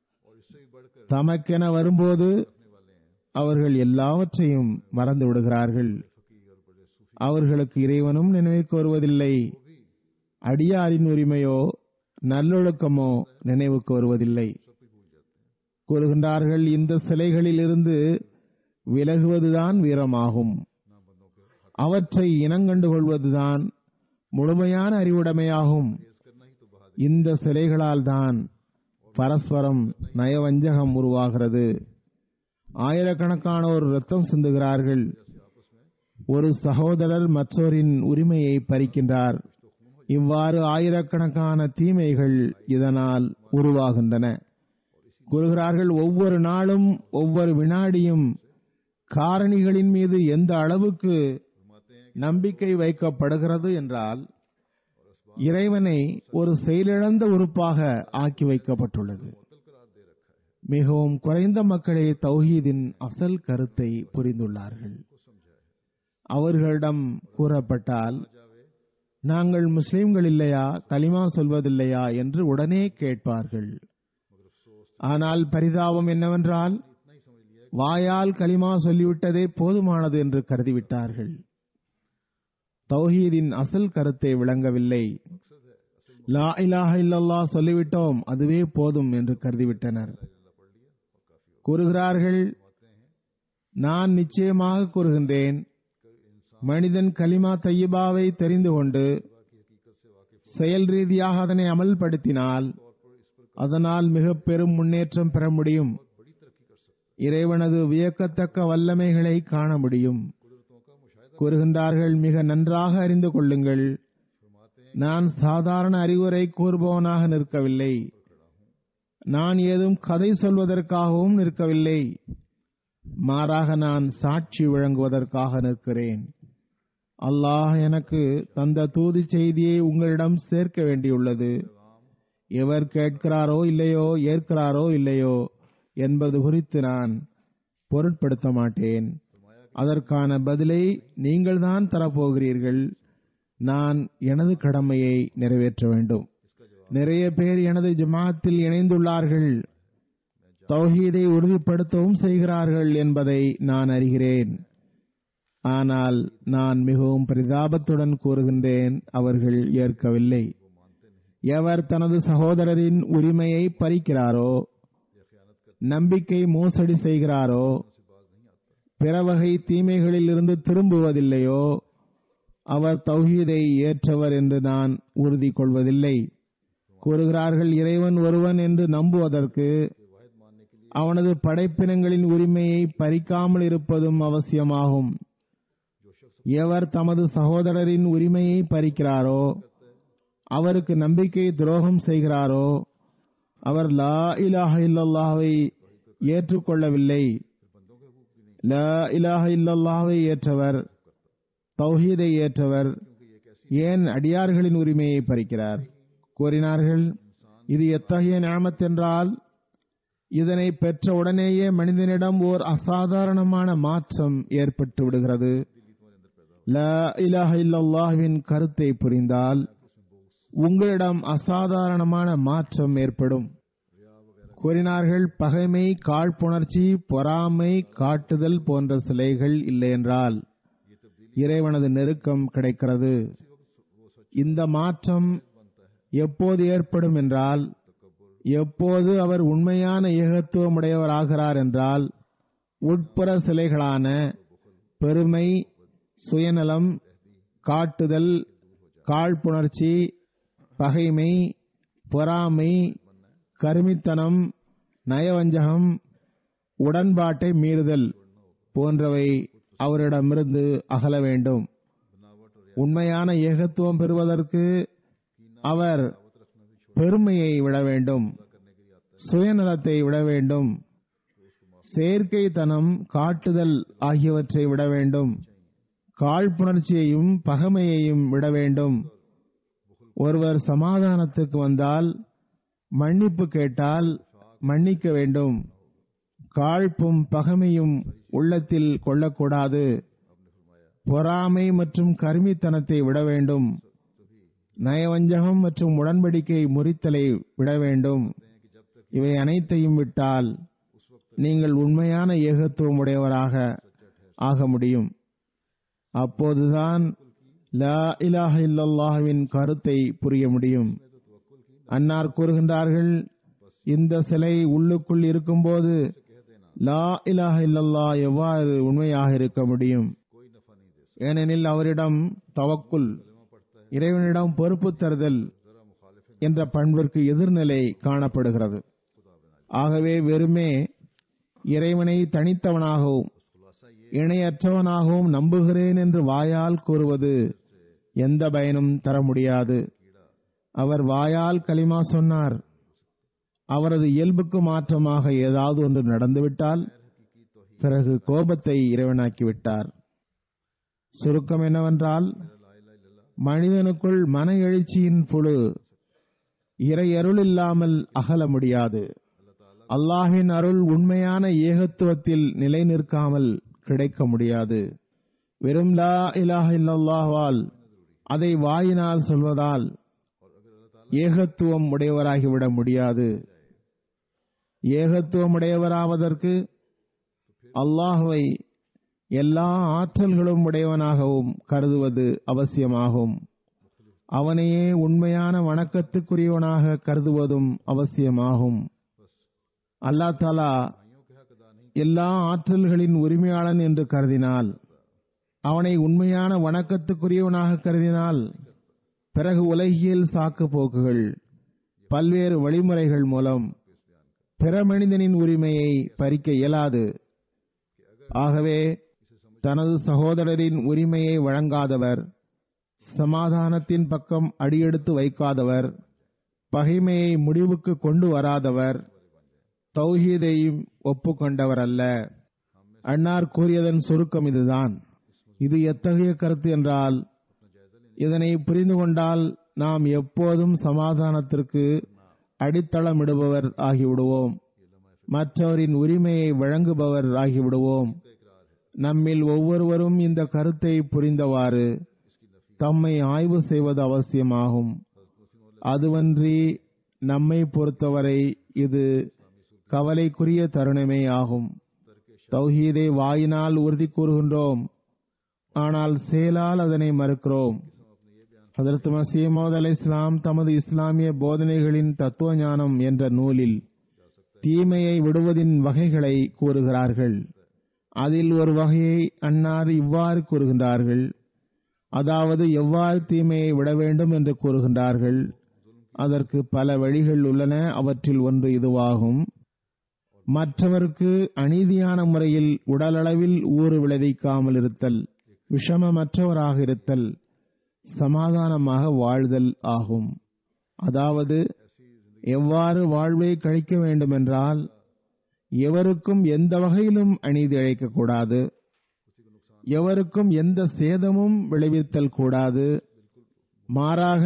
தமக்கென வரும்போது அவர்கள் எல்லாவற்றையும் மறந்து விடுகிறார்கள் அவர்களுக்கு இறைவனும் நினைவுக்கு வருவதில்லை அடியாரின் உரிமையோ நல்லொழுக்கமோ நினைவுக்கு வருவதில்லை கூறுகின்றார்கள் இந்த சிலைகளில் இருந்து விலகுவதுதான் வீரமாகும் அவற்றை இனங்கண்டு கொள்வதுதான் முழுமையான அறிவுடைமையாகும் இந்த சிலைகளால் தான் பரஸ்பரம் நயவஞ்சகம் உருவாகிறது ஆயிரக்கணக்கானோர் ரத்தம் சிந்துகிறார்கள் ஒரு சகோதரர் மற்றோரின் உரிமையை பறிக்கின்றார் இவ்வாறு ஆயிரக்கணக்கான தீமைகள் இதனால் உருவாகின்றன கூறுகிறார்கள் ஒவ்வொரு நாளும் ஒவ்வொரு வினாடியும் காரணிகளின் மீது எந்த அளவுக்கு நம்பிக்கை வைக்கப்படுகிறது என்றால் இறைவனை ஒரு செயலிழந்த உறுப்பாக ஆக்கி வைக்கப்பட்டுள்ளது மிகவும் குறைந்த மக்களே தௌஹீதின் அசல் கருத்தை புரிந்துள்ளார்கள் அவர்களிடம் கூறப்பட்டால் நாங்கள் முஸ்லிம்கள் இல்லையா கலிமா சொல்வதில்லையா என்று உடனே கேட்பார்கள் ஆனால் பரிதாபம் என்னவென்றால் வாயால் கலிமா சொல்லிவிட்டதே போதுமானது என்று கருதிவிட்டார்கள் தௌஹீதின் அசல் கருத்தை விளங்கவில்லை லா இலாஹ இல்லல்லா சொல்லிவிட்டோம் அதுவே போதும் என்று கருதிவிட்டனர் கூறுகிறார்கள் நான் நிச்சயமாக கூறுகின்றேன் மனிதன் கலிமா தையபாவை தெரிந்து கொண்டு செயல் ரீதியாக அதனை அமல்படுத்தினால் அதனால் மிக பெரும் முன்னேற்றம் பெற முடியும் இறைவனது வியக்கத்தக்க வல்லமைகளை காண முடியும் கூறுகின்றார்கள் மிக நன்றாக அறிந்து கொள்ளுங்கள் நான் சாதாரண அறிவுரை கூறுபவனாக நிற்கவில்லை நான் ஏதும் கதை சொல்வதற்காகவும் நிற்கவில்லை மாறாக நான் சாட்சி வழங்குவதற்காக நிற்கிறேன் அல்லாஹ் எனக்கு தந்த தூது செய்தியை உங்களிடம் சேர்க்க வேண்டியுள்ளது எவர் கேட்கிறாரோ இல்லையோ ஏற்கிறாரோ இல்லையோ என்பது குறித்து நான் பொருட்படுத்த மாட்டேன் அதற்கான பதிலை நீங்கள் தான் தரப்போகிறீர்கள் நான் எனது கடமையை நிறைவேற்ற வேண்டும் நிறைய பேர் எனது ஜமாத்தில் இணைந்துள்ளார்கள் தௌஹீதை உறுதிப்படுத்தவும் செய்கிறார்கள் என்பதை நான் அறிகிறேன் ஆனால் நான் மிகவும் பரிதாபத்துடன் கூறுகின்றேன் அவர்கள் ஏற்கவில்லை எவர் தனது சகோதரரின் உரிமையை பறிக்கிறாரோ நம்பிக்கை மோசடி செய்கிறாரோ பிற வகை தீமைகளில் இருந்து திரும்புவதில்லையோ அவர் தௌஹீதை ஏற்றவர் என்று நான் உறுதி கொள்வதில்லை கூறுகிறார்கள் இறைவன் ஒருவன் என்று நம்புவதற்கு அவனது படைப்பினங்களின் உரிமையை பறிக்காமல் இருப்பதும் அவசியமாகும் எவர் தமது சகோதரரின் உரிமையை பறிக்கிறாரோ அவருக்கு நம்பிக்கை துரோகம் செய்கிறாரோ அவர் லா இலாஹ இல்லல்லாஹை ஏற்றுக்கொள்ளவில்லை லா இலாஹ இல்லல்லாஹை ஏற்றவர் தௌஹீதை ஏற்றவர் ஏன் அடியார்களின் உரிமையை பறிக்கிறார் கூறினார்கள் இது எத்தகைய ஞாமத் என்றால் இதனை பெற்ற உடனேயே மனிதனிடம் ஓர் அசாதாரணமான மாற்றம் ஏற்பட்டு விடுகிறது லா இலாஹ இல்லல்லாஹ்வின் கருத்தை புரிந்தால் உங்களிடம் அசாதாரணமான மாற்றம் ஏற்படும் கூறினார்கள் பகைமை காழ்ப்புணர்ச்சி பொறாமை காட்டுதல் போன்ற சிலைகள் இல்லை என்றால் இறைவனது நெருக்கம் கிடைக்கிறது இந்த மாற்றம் எப்போது ஏற்படும் என்றால் எப்போது அவர் உண்மையான ஏகத்துவமுடையவராகிறார் என்றால் உட்புற சிலைகளான பெருமை சுயநலம் காட்டுதல் காழ்ப்புணர்ச்சி பகைமை பொறாமை கருமித்தனம் நயவஞ்சகம் உடன்பாட்டை மீறுதல் போன்றவை அவரிடமிருந்து அகல வேண்டும் உண்மையான ஏகத்துவம் பெறுவதற்கு அவர் பெருமையை விட வேண்டும் சுயநலத்தை விட வேண்டும் செயற்கைத்தனம் காட்டுதல் ஆகியவற்றை விட வேண்டும் காழ்ப்புணர்ச்சியையும் பகமையையும் விட வேண்டும் ஒருவர் சமாதானத்துக்கு வந்தால் மன்னிப்பு கேட்டால் மன்னிக்க வேண்டும் காழ்ப்பும் பகமையும் உள்ளத்தில் கொள்ளக்கூடாது பொறாமை மற்றும் கருமித்தனத்தை விட வேண்டும் நயவஞ்சகம் மற்றும் உடன்படிக்கை முறித்தலை விட வேண்டும் இவை அனைத்தையும் விட்டால் நீங்கள் உண்மையான ஏகத்துவம் உடையவராக ஆக முடியும் அப்போதுதான் லா இலாஹ இல்லல்லாஹ்வின் கருத்தை புரிய முடியும் அன்னார் கூறுகின்றார்கள் இந்த சிலை உள்ளுக்குள் இருக்கும்போது லா இலாஹ இல்லல்லா எவ்வாறு உண்மையாக இருக்க முடியும் ஏனெனில் அவரிடம் தவக்குல் இறைவனிடம் பொறுப்பு தருதல் என்ற பண்பிற்கு எதிர்நிலை காணப்படுகிறது ஆகவே வெறுமே இறைவனை தனித்தவனாகவும் இணையற்றவனாகவும் நம்புகிறேன் என்று வாயால் கூறுவது எந்த பயனும் தர முடியாது அவர் வாயால் கலிமா சொன்னார் அவரது இயல்புக்கு மாற்றமாக ஏதாவது ஒன்று நடந்துவிட்டால் பிறகு கோபத்தை இறைவனாக்கிவிட்டார் சுருக்கம் என்னவென்றால் மனிதனுக்குள் மன எழுச்சியின் புழு இறை அருள் இல்லாமல் அகல முடியாது அல்லாஹின் அருள் உண்மையான ஏகத்துவத்தில் நிலை நிற்காமல் கிடைக்க முடியாது வெறும் லா இலாஹ இல்லல்லாஹ்வால் அதை வாயினால் சொல்வதால் ஏகத்துவம் உடையவராகிவிட முடியாது ஏகத்துவம் உடையவராவதற்கு அல்லாஹுவை எல்லா ஆற்றல்களும் உடையவனாகவும் கருதுவது அவசியமாகும் அவனையே உண்மையான வணக்கத்துக்குரியவனாக கருதுவதும் அவசியமாகும் அல்லா தாலா எல்லா ஆற்றல்களின் உரிமையாளன் என்று கருதினால் அவனை உண்மையான வணக்கத்துக்குரியவனாக கருதினால் பிறகு உலகியல் சாக்கு போக்குகள் பல்வேறு வழிமுறைகள் மூலம் பிற மனிதனின் உரிமையை பறிக்க இயலாது ஆகவே தனது சகோதரரின் உரிமையை வழங்காதவர் சமாதானத்தின் பக்கம் அடியெடுத்து வைக்காதவர் பகைமையை முடிவுக்கு கொண்டு வராதவர் தௌஹீதையும் ஒப்புக்கொண்டவர் அல்ல அன்னார் கூறியதன் சுருக்கம் இதுதான் இது எத்தகைய கருத்து என்றால் இதனை புரிந்து கொண்டால் நாம் எப்போதும் சமாதானத்திற்கு அடித்தளமிடுபவர் ஆகிவிடுவோம் மற்றவரின் உரிமையை வழங்குபவர் ஆகிவிடுவோம் நம்மில் ஒவ்வொருவரும் இந்த கருத்தை புரிந்தவாறு தம்மை ஆய்வு செய்வது அவசியமாகும் அதுவன்றி நம்மை பொறுத்தவரை இது கவலைக்குரிய தருணமே ஆகும் தௌஹீதை வாயினால் உறுதி கூறுகின்றோம் ஆனால் செயலால் அதனை மறுக்கிறோம் ஹதரத் மசீமோத் அலை இஸ்லாம் தமது இஸ்லாமிய போதனைகளின் தத்துவ ஞானம் என்ற நூலில் தீமையை விடுவதின் வகைகளை கூறுகிறார்கள் அதில் ஒரு வகையை அன்னார் இவ்வாறு கூறுகின்றார்கள் அதாவது எவ்வாறு தீமையை விட வேண்டும் என்று கூறுகின்றார்கள் அதற்கு பல வழிகள் உள்ளன அவற்றில் ஒன்று இதுவாகும் மற்றவருக்கு அநீதியான முறையில் உடலளவில் ஊறு விளைவிக்காமல் இருத்தல் விஷமமற்றவராக இருத்தல் சமாதானமாக வாழ்தல் ஆகும் அதாவது எவ்வாறு வாழ்வை கழிக்க வேண்டுமென்றால் எவருக்கும் எந்த வகையிலும் அநீதி அழைக்கக்கூடாது எவருக்கும் எந்த சேதமும் விளைவித்தல் கூடாது மாறாக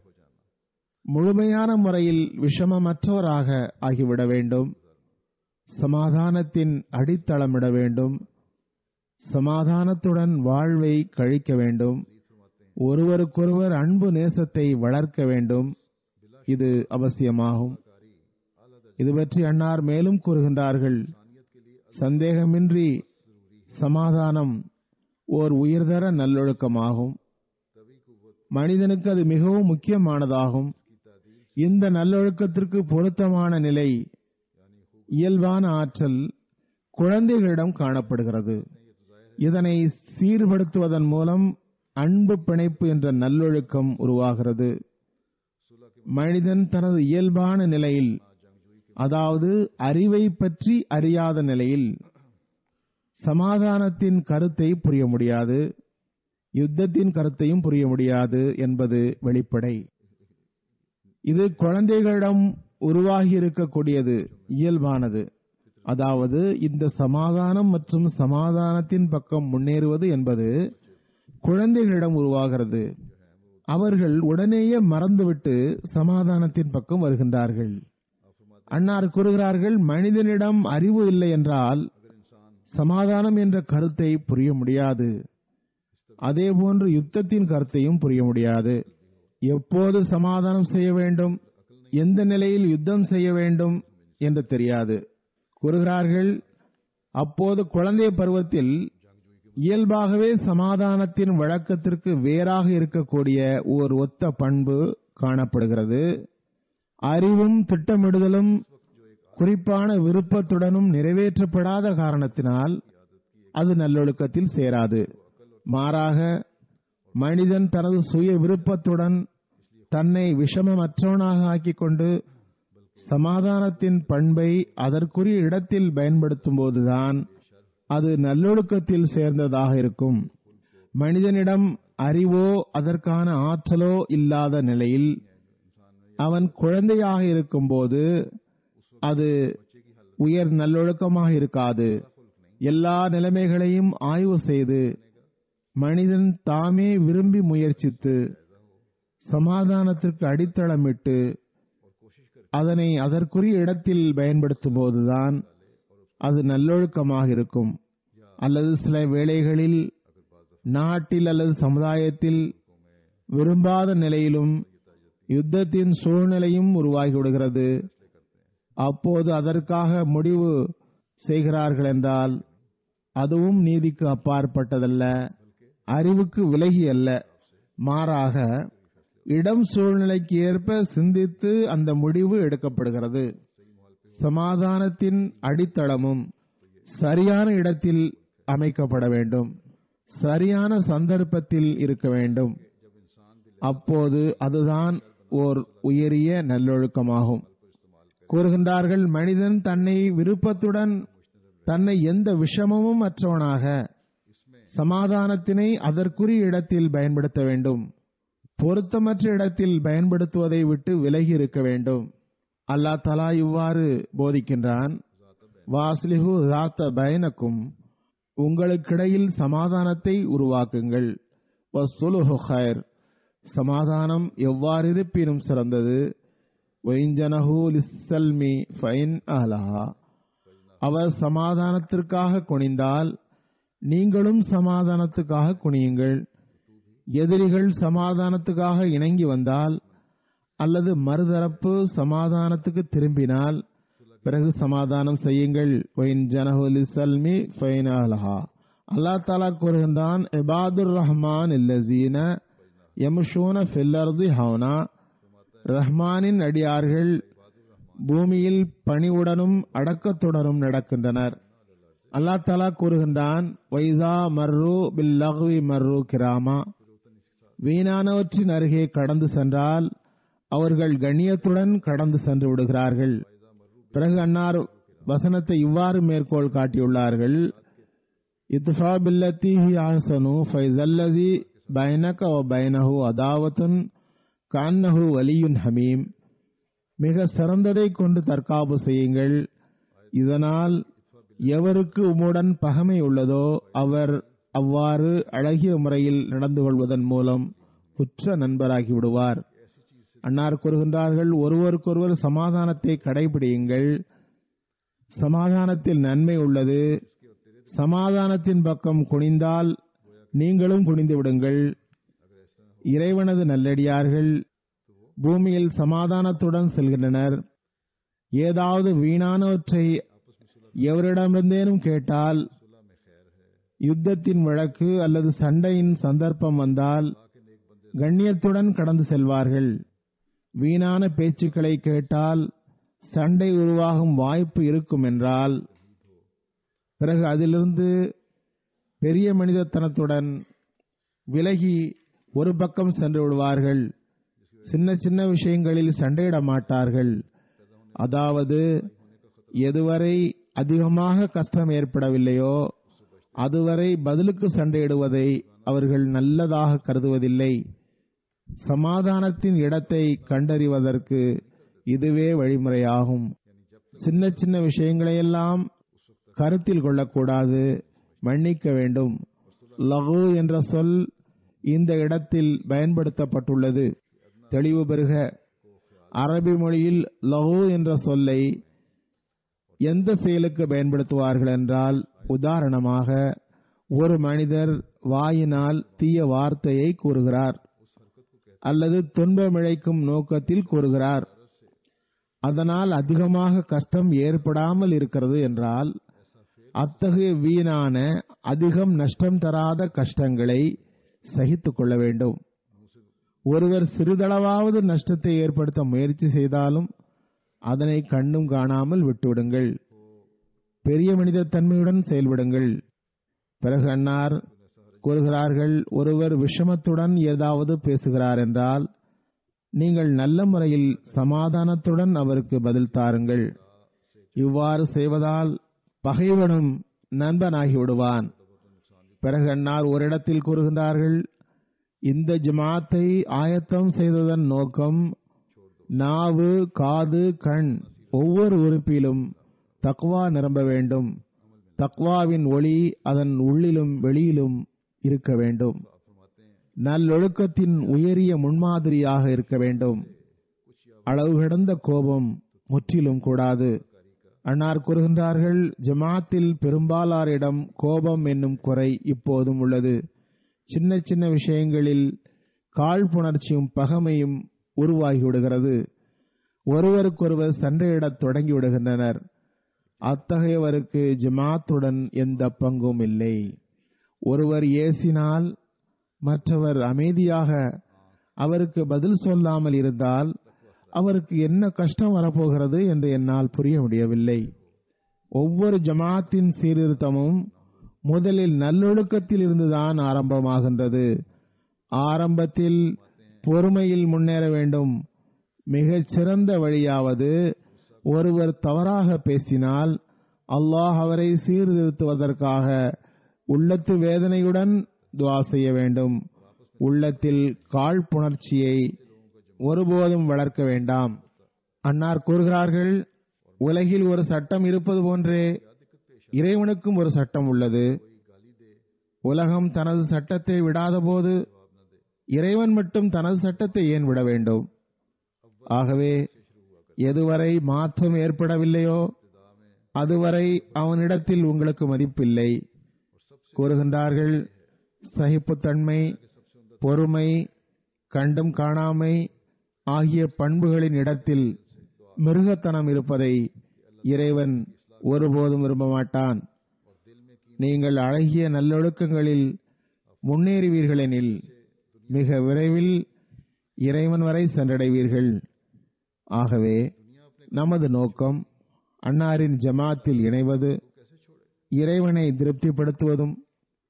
முழுமையான முறையில் விஷமமற்றவராக ஆகிவிட வேண்டும் சமாதானத்தின் அடித்தளமிட வேண்டும் சமாதானத்துடன் வாழ்வை கழிக்க வேண்டும் ஒருவருக்கொருவர் அன்பு நேசத்தை வளர்க்க வேண்டும் இது அவசியமாகும் இது பற்றி அன்னார் மேலும் கூறுகின்றார்கள் சந்தேகமின்றி சமாதானம் ஓர் உயர்தர நல்லொழுக்கமாகும் மனிதனுக்கு அது மிகவும் முக்கியமானதாகும் இந்த நல்லொழுக்கத்திற்கு பொருத்தமான நிலை இயல்பான ஆற்றல் குழந்தைகளிடம் காணப்படுகிறது இதனை சீர்படுத்துவதன் மூலம் அன்பு பிணைப்பு என்ற நல்லொழுக்கம் உருவாகிறது மனிதன் தனது இயல்பான நிலையில் அதாவது அறிவை பற்றி அறியாத நிலையில் சமாதானத்தின் கருத்தை புரிய முடியாது யுத்தத்தின் கருத்தையும் புரிய முடியாது என்பது வெளிப்படை இது குழந்தைகளிடம் உருவாகி இருக்கக்கூடியது இயல்பானது அதாவது இந்த சமாதானம் மற்றும் சமாதானத்தின் பக்கம் முன்னேறுவது என்பது குழந்தைகளிடம் உருவாகிறது அவர்கள் உடனேயே மறந்துவிட்டு சமாதானத்தின் பக்கம் வருகின்றார்கள் அன்னார் கூறுகிறார்கள் மனிதனிடம் அறிவு இல்லை என்றால் சமாதானம் என்ற கருத்தை புரிய முடியாது அதேபோன்று யுத்தத்தின் கருத்தையும் புரிய முடியாது எப்போது சமாதானம் செய்ய வேண்டும் எந்த நிலையில் யுத்தம் செய்ய வேண்டும் என்று தெரியாது கூறுகிறார்கள் அப்போது குழந்தை பருவத்தில் இயல்பாகவே சமாதானத்தின் வழக்கத்திற்கு வேறாக இருக்கக்கூடிய ஓர் ஒத்த பண்பு காணப்படுகிறது அறிவும் திட்டமிடுதலும் குறிப்பான விருப்பத்துடனும் நிறைவேற்றப்படாத காரணத்தினால் அது நல்லொழுக்கத்தில் சேராது மாறாக மனிதன் தனது சுய விருப்பத்துடன் தன்னை விஷமமற்றவனாக ஆக்கிக் கொண்டு சமாதானத்தின் பண்பை அதற்குரிய இடத்தில் பயன்படுத்தும் போதுதான் அது நல்லொழுக்கத்தில் சேர்ந்ததாக இருக்கும் மனிதனிடம் அறிவோ அதற்கான ஆற்றலோ இல்லாத நிலையில் அவன் குழந்தையாக இருக்கும்போது அது உயர் நல்லொழுக்கமாக இருக்காது எல்லா நிலைமைகளையும் ஆய்வு செய்து மனிதன் தாமே விரும்பி முயற்சித்து சமாதானத்திற்கு அடித்தளமிட்டு அதனை அதற்குரிய இடத்தில் பயன்படுத்தும் போதுதான் அது நல்லொழுக்கமாக இருக்கும் அல்லது சில வேளைகளில் நாட்டில் அல்லது சமுதாயத்தில் விரும்பாத நிலையிலும் யுத்தத்தின் சூழ்நிலையும் உருவாகிவிடுகிறது அப்போது அதற்காக முடிவு செய்கிறார்கள் என்றால் அதுவும் நீதிக்கு அப்பாற்பட்டதல்ல அறிவுக்கு விலகி அல்ல மாறாக இடம் சூழ்நிலைக்கு ஏற்ப சிந்தித்து அந்த முடிவு எடுக்கப்படுகிறது சமாதானத்தின் அடித்தளமும் சரியான இடத்தில் அமைக்கப்பட வேண்டும் சரியான சந்தர்ப்பத்தில் இருக்க வேண்டும் அப்போது அதுதான் ஓர் உயரிய நல்லொழுக்கமாகும் கூறுகின்றார்கள் மனிதன் தன்னை விருப்பத்துடன் தன்னை எந்த விஷமமும் அற்றவனாக சமாதானத்தினை அதற்குரிய இடத்தில் பயன்படுத்த வேண்டும் பொருத்தமற்ற இடத்தில் பயன்படுத்துவதை விட்டு விலகி இருக்க வேண்டும் அல்லாஹ் தலா இவ்வாறு போதிக்கின்றான் வாஸ்லிஹு ராத்த பயனக்கும் உங்களுக்கிடையில் சமாதானத்தை உருவாக்குங்கள் வஸ்ஸுலுஹு ஹைர் சமாதானம் எவ்வாறிருப்பினும் சிறந்தது ஒயிஞ்சனஹு லிஸ்ஸல்மி ஃபைன் அஹ்லஹா அவர் சமாதானத்திற்காக குனிந்தால் நீங்களும் சமாதானத்துக்காக குனியுங்கள் எதிரிகள் சமாதானத்துக்காக இணங்கி வந்தால் அல்லது மறுதரப்பு சமாதானத்துக்கு திரும்பினால் பிறகு சமாதானம் செய்யுங்கள் ஒயின் ஜனஹுலி சல்மி ஃபைனாலஹா அல்லா தாலா கூறுகின்றான் இபாதுர் ரஹ்மான் இல்லசீன யமுஷூன ஃபில்லர்தி ஹவுனா ரஹ்மானின் அடியார்கள் பூமியில் பணிவுடனும் அடக்கத்துடனும் நடக்கின்றனர் அல்லா தாலா கூறுகின்றான் வைசா மர்ரு பில் லஹ்வி மர்ரு கிராமா வீணானவற்றின் அருகே கடந்து சென்றால் அவர்கள் கண்ணியத்துடன் கடந்து சென்று விடுகிறார்கள் பிறகு அன்னார் வசனத்தை இவ்வாறு மேற்கோள் காட்டியுள்ளார்கள் இத்ஃபா பில்லத்தி ஹி ஆஹ்சனு ஃபைஸல்லதி பைனக வ பைனஹு அதாவத்துன் கன்னஹு வலியுன் ஹமீம் மிக சிறந்ததை கொண்டு தற்காப்பு செய்யுங்கள் இதனால் எவருக்கு உம்முடன் பகமை உள்ளதோ அவர் அவ்வாறு அழகிய முறையில் நடந்து கொள்வதன் மூலம் உற்ற நண்பராகி விடுவார் அன்னார் கூறுகின்றார்கள் ஒருவருக்கொருவர் சமாதானத்தை கடைபிடியுங்கள் சமாதானத்தில் நன்மை உள்ளது சமாதானத்தின் பக்கம் குனிந்தால் நீங்களும் குனிந்து விடுங்கள் இறைவனது நல்லடியார்கள் பூமியில் சமாதானத்துடன் செல்கின்றனர் ஏதாவது வீணானவற்றை எவரிடமிருந்தேனும் கேட்டால் யுத்தத்தின் வழக்கு அல்லது சண்டையின் சந்தர்ப்பம் வந்தால் கண்ணியத்துடன் கடந்து செல்வார்கள் வீணான பேச்சுக்களை கேட்டால் சண்டை உருவாகும் வாய்ப்பு இருக்கும் என்றால் பிறகு அதிலிருந்து பெரிய மனிதத்தனத்துடன் விலகி ஒரு பக்கம் சென்று விடுவார்கள் சின்ன சின்ன விஷயங்களில் சண்டையிட மாட்டார்கள் அதாவது எதுவரை அதிகமாக கஷ்டம் ஏற்படவில்லையோ அதுவரை பதிலுக்கு சண்டையிடுவதை அவர்கள் நல்லதாக கருதுவதில்லை சமாதானத்தின் இடத்தை கண்டறிவதற்கு இதுவே வழிமுறையாகும் சின்ன சின்ன விஷயங்களையெல்லாம் கருத்தில் கொள்ளக்கூடாது மன்னிக்க வேண்டும் லகு என்ற சொல் இந்த இடத்தில் பயன்படுத்தப்பட்டுள்ளது தெளிவு பெறுக அரபி மொழியில் லகு என்ற சொல்லை எந்த செயலுக்கு பயன்படுத்துவார்கள் என்றால் உதாரணமாக ஒரு மனிதர் வாயினால் தீய வார்த்தையை கூறுகிறார் அல்லது துன்பமிழைக்கும் நோக்கத்தில் கூறுகிறார் அதனால் அதிகமாக கஷ்டம் ஏற்படாமல் இருக்கிறது என்றால் அத்தகைய வீணான அதிகம் நஷ்டம் தராத கஷ்டங்களை சகித்துக் கொள்ள வேண்டும் ஒருவர் சிறிதளவாவது நஷ்டத்தை ஏற்படுத்த முயற்சி செய்தாலும் அதனை கண்டும் காணாமல் விட்டுவிடுங்கள் பெரிய மனித தன்மையுடன் செயல்படுங்கள் பிறகு அன்னார் கூறுகிறார்கள் ஒருவர் விஷமத்துடன் ஏதாவது பேசுகிறார் என்றால் நீங்கள் நல்ல முறையில் சமாதானத்துடன் அவருக்கு பதில் தாருங்கள் இவ்வாறு செய்வதால் பகைவனும் நண்பனாகி விடுவான் பிறகு அன்னார் ஒரு இடத்தில் கூறுகின்றார்கள் இந்த ஜமாத்தை ஆயத்தம் செய்ததன் நோக்கம் நாவு காது கண் ஒவ்வொரு உறுப்பிலும் தக்வா நிரம்ப வேண்டும் தக்வாவின் ஒளி அதன் உள்ளிலும் வெளியிலும் இருக்க வேண்டும் நல்லொழுக்கத்தின் உயரிய முன்மாதிரியாக இருக்க வேண்டும் அளவு கடந்த கோபம் முற்றிலும் கூடாது அன்னார் கூறுகின்றார்கள் ஜமாத்தில் பெரும்பாலாரிடம் கோபம் என்னும் குறை இப்போதும் உள்ளது சின்ன சின்ன விஷயங்களில் காழ்ப்புணர்ச்சியும் பகமையும் உருவாகிவிடுகிறது ஒருவருக்கொருவர் சண்டையிடத் தொடங்கி விடுகின்றனர் அத்தகையவருக்கு ஜமாத்துடன் எந்த பங்கும் இல்லை ஒருவர் ஏசினால் மற்றவர் அமைதியாக அவருக்கு பதில் சொல்லாமல் இருந்தால் அவருக்கு என்ன கஷ்டம் வரப்போகிறது என்று என்னால் புரிய முடியவில்லை ஒவ்வொரு ஜமாத்தின் சீர்திருத்தமும் முதலில் நல்லொழுக்கத்தில் இருந்துதான் ஆரம்பமாகின்றது ஆரம்பத்தில் பொறுமையில் முன்னேற வேண்டும் மிகச் சிறந்த வழியாவது ஒருவர் தவறாக பேசினால் அல்லாஹ் அவரை சீர்திருத்துவதற்காக உள்ளத்து வேதனையுடன் துவா செய்ய வேண்டும் உள்ளத்தில் காழ்ப்புணர்ச்சியை ஒருபோதும் வளர்க்க வேண்டாம் அன்னார் கூறுகிறார்கள் உலகில் ஒரு சட்டம் இருப்பது போன்றே இறைவனுக்கும் ஒரு சட்டம் உள்ளது உலகம் தனது சட்டத்தை விடாத போது இறைவன் மட்டும் தனது சட்டத்தை ஏன் விட வேண்டும் ஆகவே எதுவரை மாற்றம் ஏற்படவில்லையோ அதுவரை அவனிடத்தில் உங்களுக்கு மதிப்பில்லை கூறுகின்றார்கள் சகிப்புத்தன்மை பொறுமை கண்டும் காணாமை ஆகிய பண்புகளின் இடத்தில் மிருகத்தனம் இருப்பதை இறைவன் ஒருபோதும் விரும்ப மாட்டான் நீங்கள் அழகிய நல்லொழுக்கங்களில் முன்னேறுவீர்களெனில் மிக விரைவில் இறைவன் வரை சென்றடைவீர்கள் ஆகவே நமது நோக்கம் அன்னாரின் ஜமாத்தில் இணைவது இறைவனை திருப்திப்படுத்துவதும்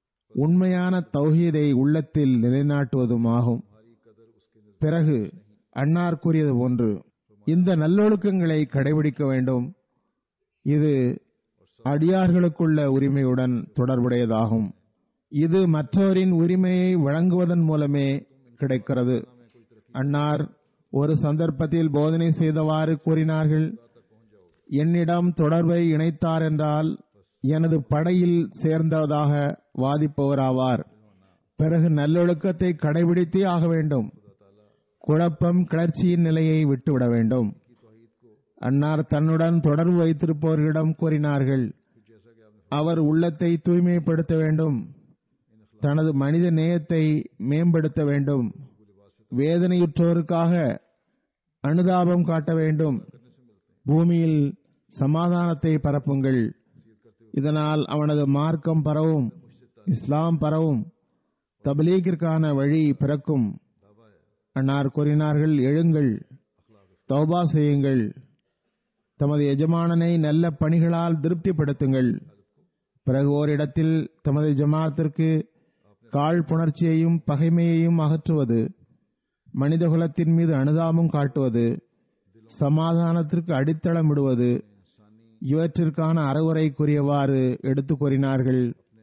உண்மையான தௌஹீதை உள்ளத்தில் நிலைநாட்டுவதும் ஆகும் பிறகு அன்னார் கூறியது போன்று இந்த நல்லொழுக்கங்களை கடைபிடிக்க வேண்டும் இது அடியார்களுக்குள்ள உரிமையுடன் தொடர்புடையதாகும் இது மற்றவரின் உரிமையை வழங்குவதன் மூலமே கிடைக்கிறது அன்னார் ஒரு சந்தர்ப்பத்தில் போதனை செய்தவாறு கூறினார்கள் என்னிடம் தொடர்பை இணைத்தார் என்றால் எனது படையில் சேர்ந்ததாக வாதிப்பவராவார் பிறகு நல்லொழுக்கத்தை கடைபிடித்தே ஆக வேண்டும் குழப்பம் கிளர்ச்சியின் நிலையை விட்டுவிட வேண்டும் அன்னார் தன்னுடன் தொடர்பு வைத்திருப்பவர்களிடம் கூறினார்கள் அவர் உள்ளத்தை தூய்மைப்படுத்த வேண்டும் தனது மனித நேயத்தை மேம்படுத்த வேண்டும் வேதனையுற்றோருக்காக அனுதாபம் காட்ட வேண்டும் பூமியில் சமாதானத்தை பரப்புங்கள் இதனால் அவனது மார்க்கம் பரவும் இஸ்லாம் பரவும் தபலீகிற்கான வழி பிறக்கும் அன்னார் கூறினார்கள் எழுங்கள் தௌபா செய்யுங்கள் தமது எஜமானனை நல்ல பணிகளால் திருப்திப்படுத்துங்கள் பிறகு ஓரிடத்தில் தமது ஜமாத்திற்கு காழ்ப்புணர்ச்சியையும் பகைமையையும் அகற்றுவது மனிதகுலத்தின் மீது அனுதாபம் காட்டுவது சமாதானத்திற்கு அடித்தளமிடுவது இவற்றிற்கான அறவுரை கூறியவாறு எடுத்துக் கூறினார்கள்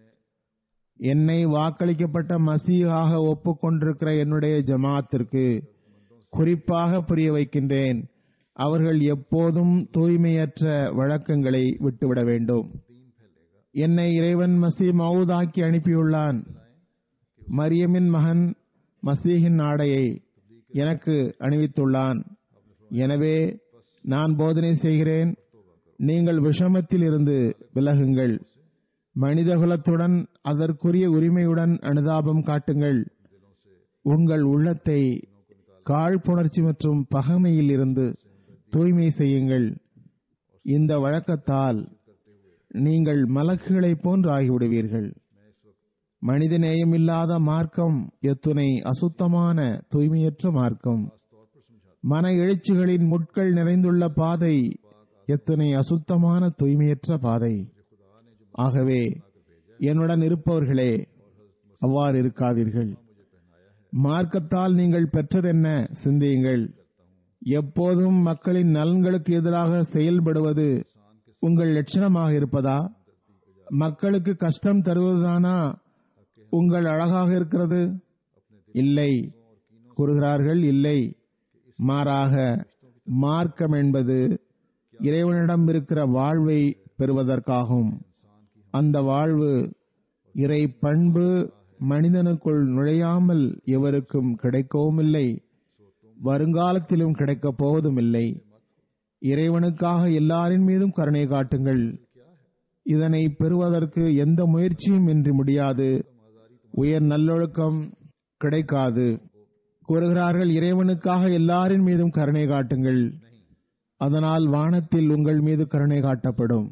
என்னை வாக்களிக்கப்பட்ட மசீகாக ஒப்புக்கொண்டிருக்கிற என்னுடைய ஜமாத்திற்கு குறிப்பாக புரிய வைக்கின்றேன் அவர்கள் எப்போதும் தூய்மையற்ற வழக்கங்களை விட்டுவிட வேண்டும் என்னை இறைவன் மசி மவுதாக்கி அனுப்பியுள்ளான் மரியமின் மகன் மசீகின் ஆடையை எனக்கு அணிவித்துள்ளான் எனவே நான் போதனை செய்கிறேன் நீங்கள் விஷமத்தில் இருந்து விலகுங்கள் மனிதகுலத்துடன் அதற்குரிய உரிமையுடன் அனுதாபம் காட்டுங்கள் உங்கள் உள்ளத்தை காழ்ப்புணர்ச்சி மற்றும் பகமையில் இருந்து தூய்மை செய்யுங்கள் இந்த வழக்கத்தால் நீங்கள் மலக்குகளைப் போன்று ஆகிவிடுவீர்கள் மனித நேயமில்லாத மார்க்கம் எத்துணை அசுத்தமான தூய்மையற்ற மார்க்கம் மன எழுச்சிகளின் முட்கள் நிறைந்துள்ள பாதை எத்தனை அசுத்தமான தூய்மையற்ற பாதை ஆகவே என்னுடன் இருப்பவர்களே அவ்வாறு இருக்காதீர்கள் மார்க்கத்தால் நீங்கள் பெற்றதென்ன சிந்தியுங்கள் எப்போதும் மக்களின் நலன்களுக்கு எதிராக செயல்படுவது உங்கள் லட்சணமாக இருப்பதா மக்களுக்கு கஷ்டம் தருவதுதானா உங்கள் அழகாக இருக்கிறது இல்லை கூறுகிறார்கள் இல்லை மாறாக மார்க்கம் என்பது இறைவனிடம் இருக்கிற வாழ்வை பெறுவதற்காகும் அந்த வாழ்வு இறை பண்பு மனிதனுக்குள் நுழையாமல் எவருக்கும் கிடைக்கவும் இல்லை வருங்காலத்திலும் கிடைக்கப் போவதும் இல்லை இறைவனுக்காக எல்லாரின் மீதும் கருணை காட்டுங்கள் இதனை பெறுவதற்கு எந்த முயற்சியும் இன்றி முடியாது உயர் நல்லொழுக்கம் கிடைக்காது கூறுகிறார்கள் இறைவனுக்காக எல்லாரின் மீதும் கருணை காட்டுங்கள் அதனால் வானத்தில் உங்கள் மீது கருணை காட்டப்படும்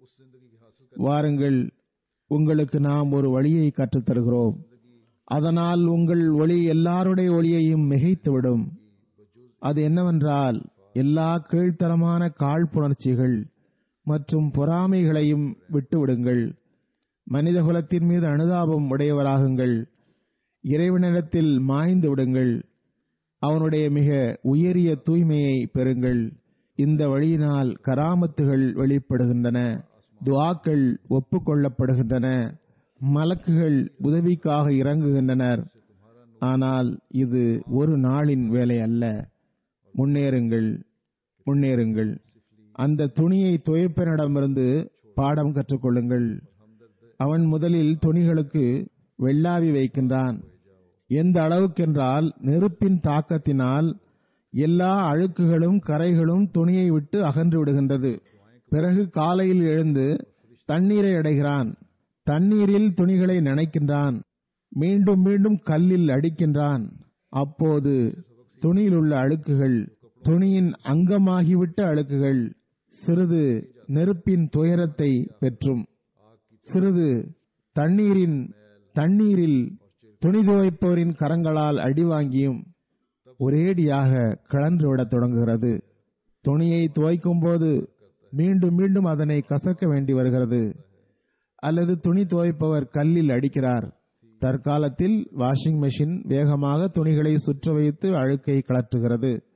வாருங்கள் உங்களுக்கு நாம் ஒரு வழியை கற்றுத் தருகிறோம் அதனால் உங்கள் ஒளி எல்லாருடைய ஒளியையும் மிகைத்துவிடும் அது என்னவென்றால் எல்லா கீழ்த்தரமான காழ்ப்புணர்ச்சிகள் மற்றும் பொறாமைகளையும் விட்டுவிடுங்கள் மனிதகுலத்தின் மீது அனுதாபம் உடையவராகுங்கள் இறைவனிடத்தில் மாய்ந்து விடுங்கள் அவனுடைய மிக உயரிய தூய்மையை பெறுங்கள் இந்த வழியினால் கராமத்துகள் வெளிப்படுகின்றன துவாக்கள் ஒப்புக்கொள்ளப்படுகின்றன மலக்குகள் உதவிக்காக இறங்குகின்றனர் ஆனால் இது ஒரு நாளின் வேலை அல்ல முன்னேறுங்கள் முன்னேறுங்கள் அந்த துணியை துவைப்பனிடமிருந்து பாடம் கற்றுக்கொள்ளுங்கள் அவன் முதலில் துணிகளுக்கு வெள்ளாவி வைக்கின்றான் எந்த அளவுக்கென்றால் நெருப்பின் தாக்கத்தினால் எல்லா அழுக்குகளும் கரைகளும் துணியை விட்டு அகன்று விடுகின்றது பிறகு காலையில் எழுந்து தண்ணீரை அடைகிறான் தண்ணீரில் துணிகளை நனைக்கின்றான் மீண்டும் மீண்டும் கல்லில் அடிக்கின்றான் அப்போது துணியில் உள்ள அழுக்குகள் துணியின் அங்கமாகிவிட்ட அழுக்குகள் சிறிது நெருப்பின் துயரத்தை பெற்றும் சிறிது தண்ணீரின் தண்ணீரில் துணி துவைப்பவரின் கரங்களால் அடி வாங்கியும் ஒரேடியாக கலன்று விடத் தொடங்குகிறது துணியை துவைக்கும் போது மீண்டும் மீண்டும் அதனை கசக்க வேண்டி வருகிறது அல்லது துணி துவைப்பவர் கல்லில் அடிக்கிறார் தற்காலத்தில் வாஷிங் மெஷின் வேகமாக துணிகளை சுற்ற வைத்து அழுக்கை கலற்றுகிறது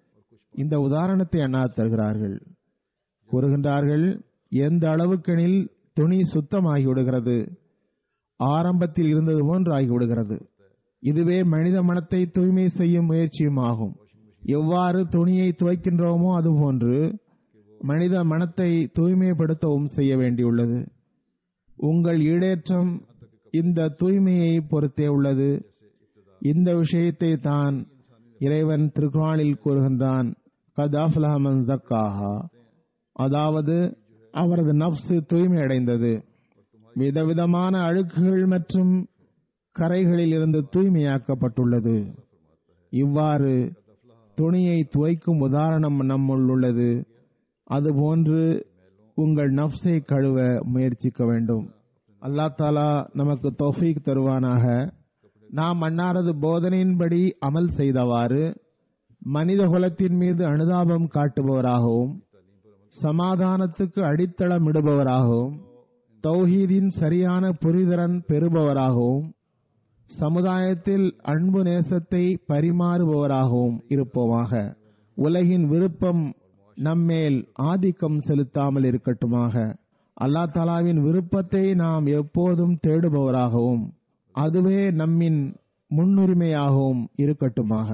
இந்த உதாரணத்தை அண்ணா தருகிறார்கள் கூறுகின்றார்கள் எந்த அளவுக்கெனில் துணி சுத்தமாகி விடுகிறது ஆரம்பத்தில் இருந்தது போன்று ஆகிவிடுகிறது இதுவே மனித மனத்தை தூய்மை செய்யும் முயற்சியும் ஆகும் எவ்வாறு துணியை துவைக்கின்றோமோ அதுபோன்று மனித மனத்தை தூய்மைப்படுத்தவும் செய்ய வேண்டியுள்ளது உங்கள் ஈடேற்றம் இந்த தூய்மையை பொறுத்தே உள்ளது இந்த விஷயத்தை தான் இறைவன் திருக்குறானில் கூறுகின்றான் கதாஃபலஹமன் ஜக்காஹா அதாவது அவரது நப்சு தூய்மை அடைந்தது விதவிதமான அழுக்குகள் மற்றும் கரைகளில் இருந்து தூய்மையாக்கப்பட்டுள்ளது இவ்வாறு துணியை துவைக்கும் உதாரணம் நம்முள் உள்ளது அதுபோன்று உங்கள் நப்சை கழுவ முயற்சிக்க வேண்டும் அல்லா தாலா நமக்கு தௌஃபீக் தருவானாக நாம் அன்னாரது போதனையின்படி அமல் செய்தவாறு மனித குலத்தின் மீது அனுதாபம் காட்டுபவராகவும் சமாதானத்துக்கு அடித்தளமிடுபவராகவும் தௌஹீதின் சரியான புரிதரன் பெறுபவராகவும் சமுதாயத்தில் அன்பு நேசத்தை பரிமாறுபவராகவும் இருப்போமாக உலகின் விருப்பம் நம்மேல் ஆதிக்கம் செலுத்தாமல் இருக்கட்டுமாக அல்லா தாலாவின் விருப்பத்தை நாம் எப்போதும் தேடுபவராகவும் அதுவே நம்மின் முன்னுரிமையாகவும் இருக்கட்டுமாக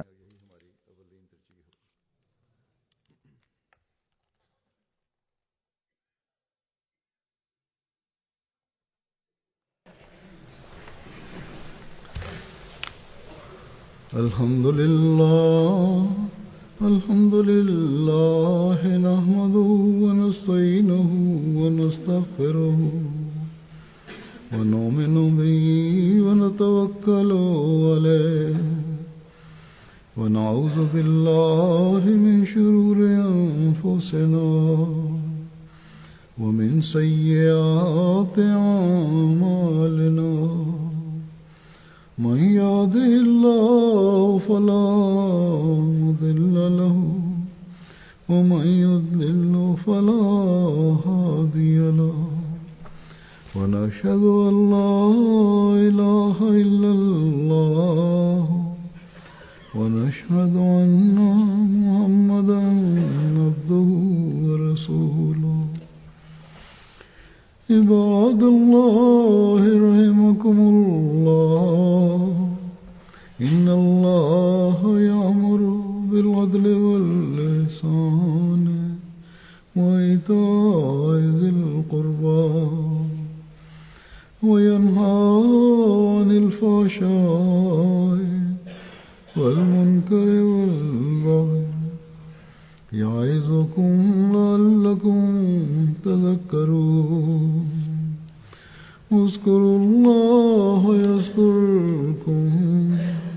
الحمد لله الحمد لله نحمده ونستعينه ونستغفره ونؤمن به ونتوكل عليه ونعوذ بالله من شرور أنفسنا ومن سيئات أعمالنا من يهده الله فلا مضل له ومن يضلل فلا هادي له ونشهد أن لا إله إلا الله ونشهد أن محمدا عبده ورسوله عباد الله رحمكم الله إن الله يأمر بالعدل والإحسان وإيتاء ذي القربى وينهى عن الفحشاء والمنكر والبغي يعظكم لعلكم تذكرون اذكروا الله يذكركم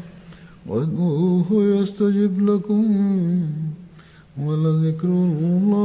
وادعوه يستجب لكم ولذكر الله